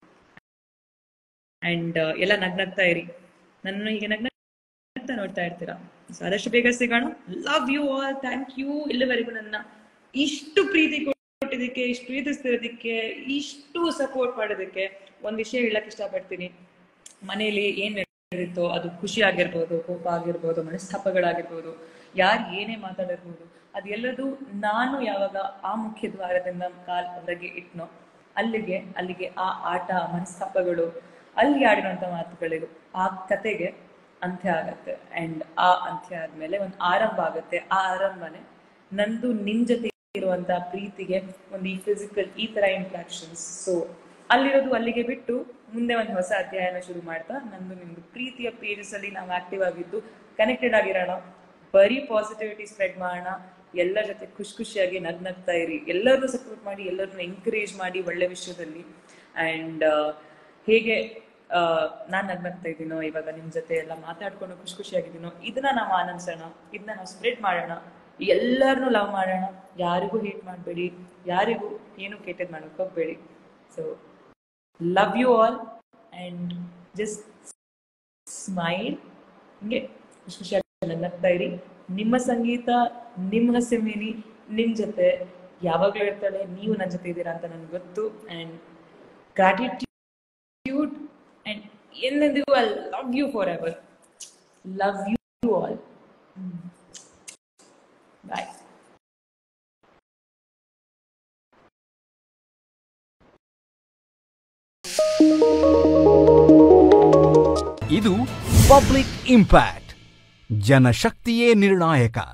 ಅಂಡ್ ಎಲ್ಲ ನಗ್ನಗ್ತಾ ಇರಿ ನನ್ನ ಹೀಗೆ ನಗ್ನಗ್ತಾ ನೋಡ್ತಾ ಇರ್ತೀರಾ So, ಆದಷ್ಟು ಬೇಗ ಸಿಗೋಣ love you all thank you ಇಲ್ಲಿವರೆಗೂ ನನ್ನ ಇಷ್ಟು ಪ್ರೀತಿ ಕೊಟ್ಟಿದ್ದಕ್ಕೆ ಇಷ್ಟು ಪ್ರೀತಿಸ್ತಿರೋದಕ್ಕೆ ಇಷ್ಟು ಸಪೋರ್ಟ್ ಮಾಡೋದಕ್ಕೆ ಒಂದ್ ವಿಷಯ ಹೇಳಕ್ ಇಷ್ಟಪಡ್ತೀನಿ ಮನೆಯಲ್ಲಿ ಏನ್ ನಡೆದಿತ್ತೋ ಅದು ಖುಷಿ ಆಗಿರ್ಬೋದು ಕೋಪ ಆಗಿರ್ಬೋದು ಮನಸ್ತಾಪಗಳಾಗಿರ್ಬೋದು ಯಾರು ಏನೇ ಮಾತಾಡಿರ್ಬೋದು ಅದೆಲ್ಲದು ನಾನು ಯಾವಾಗ ಆ ಮುಖ್ಯ ದ್ವಾರದಿಂದ ಕಾಲ್ ಹೊರಗೆ ಇಟ್ನೋ ಅಲ್ಲಿಗೆ ಅಲ್ಲಿಗೆ ಆ ಆಟ ಮನಸ್ತಾಪಗಳು ಅಲ್ಲಿ ಆಡಿರುವಂತ ಮಾತುಗಳಿಗೂ ಆ ಕತೆಗೆ ಅಂತ್ಯ ಆಗತ್ತೆ ಅಂಡ್ ಆ ಅಂತ್ಯ ಆದ್ಮೇಲೆ ಒಂದು ಆರಂಭ ಆಗುತ್ತೆ ಆ ಆರಂಭನೆ ನಂದು ನಿನ್ ಜೊತೆ ಇರುವಂತ ಪ್ರೀತಿಗೆ ಒಂದು ಈ ಫಿಸಿಕಲ್ ಈ ತರ ಇಂಟ್ರಾಕ್ಷನ್ಸ್ ಸೊ ಅಲ್ಲಿರೋದು ಅಲ್ಲಿಗೆ ಬಿಟ್ಟು ಮುಂದೆ ಒಂದು ಹೊಸ ಅಧ್ಯಾಯನ ಶುರು ಮಾಡ್ತಾ ನಂದು ನಿಮ್ದು ಪ್ರೀತಿಯ ಪೇಜಸ್ ಅಲ್ಲಿ ನಾವು ಆಕ್ಟಿವ್ ಆಗಿದ್ದು ಕನೆಕ್ಟೆಡ್ ಆಗಿರೋಣ ಬರೀ ಪಾಸಿಟಿವಿಟಿ ಸ್ಪ್ರೆಡ್ ಮಾಡೋಣ ಎಲ್ಲರ ಜೊತೆ ಖುಷಿ ಖುಷಿಯಾಗಿ ನಗ್ ನಗ್ತಾ ಇರಿ ಎಲ್ಲರನ್ನೂ ಸಪೋರ್ಟ್ ಮಾಡಿ ಎಲ್ಲರನ್ನೂ ಎಂಕರೇಜ್ ಮಾಡಿ ಒಳ್ಳೆ ವಿಷಯದಲ್ಲಿ ಅಂಡ್ ಹೇಗೆ ನಾನು ನಗ್ನಗ್ತಾ ಇದ್ದೀನೋ ಇವಾಗ ನಿಮ್ ಜೊತೆ ಎಲ್ಲ ಮಾತಾಡ್ಕೊಂಡು ಖುಷಿ ಖುಷಿಯಾಗಿದ್ದೀನೋ ಇದನ್ನ ನಾವು ಆನಂದಿಸೋಣ ಇದನ್ನ ನಾವು ಸ್ಪ್ರೆಡ್ ಮಾಡೋಣ ಎಲ್ಲರನ್ನೂ ಲವ್ ಮಾಡೋಣ ಯಾರಿಗೂ ಹೇಟ್ ಮಾಡಬೇಡಿ ಯಾರಿಗೂ ಏನು ಕೆಟ್ಟದ್ ಮಾಡಕ್ ಹೋಗ್ಬೇಡಿ so love you all and just smile ಹಿಂಗೆ ಖುಷಿ ಖುಷಿಯಾಗಿ ನಗ್ನಗ್ತಾ ಇರಿ ನಿಮ್ಮ ಸಂಗೀತ ನಿಮ್ಮ ಹಸಿಮಿನಿ ನಿಮ್ ಜೊತೆ ಯಾವಾಗ್ಲೂ ಇರ್ತಾಳೆ ನೀವು ನನ್ನ ಜೊತೆ ಇದ್ದೀರಾ ಅಂತ ನನ್ಗೆ ಗೊತ್ತು ಅಂಡ್ ಗ್ರಾಟಿಟ್ಯೂಡ್ ಅಂಡ್ ಎಂದೆಂದಿಗೂ I love you forever love you all bye ಇದು ಪಬ್ಲಿಕ್ ಇಂಪ್ಯಾಕ್ಟ್ ಜನಶಕ್ತಿಯೇ ನಿರ್ಣಾಯಕ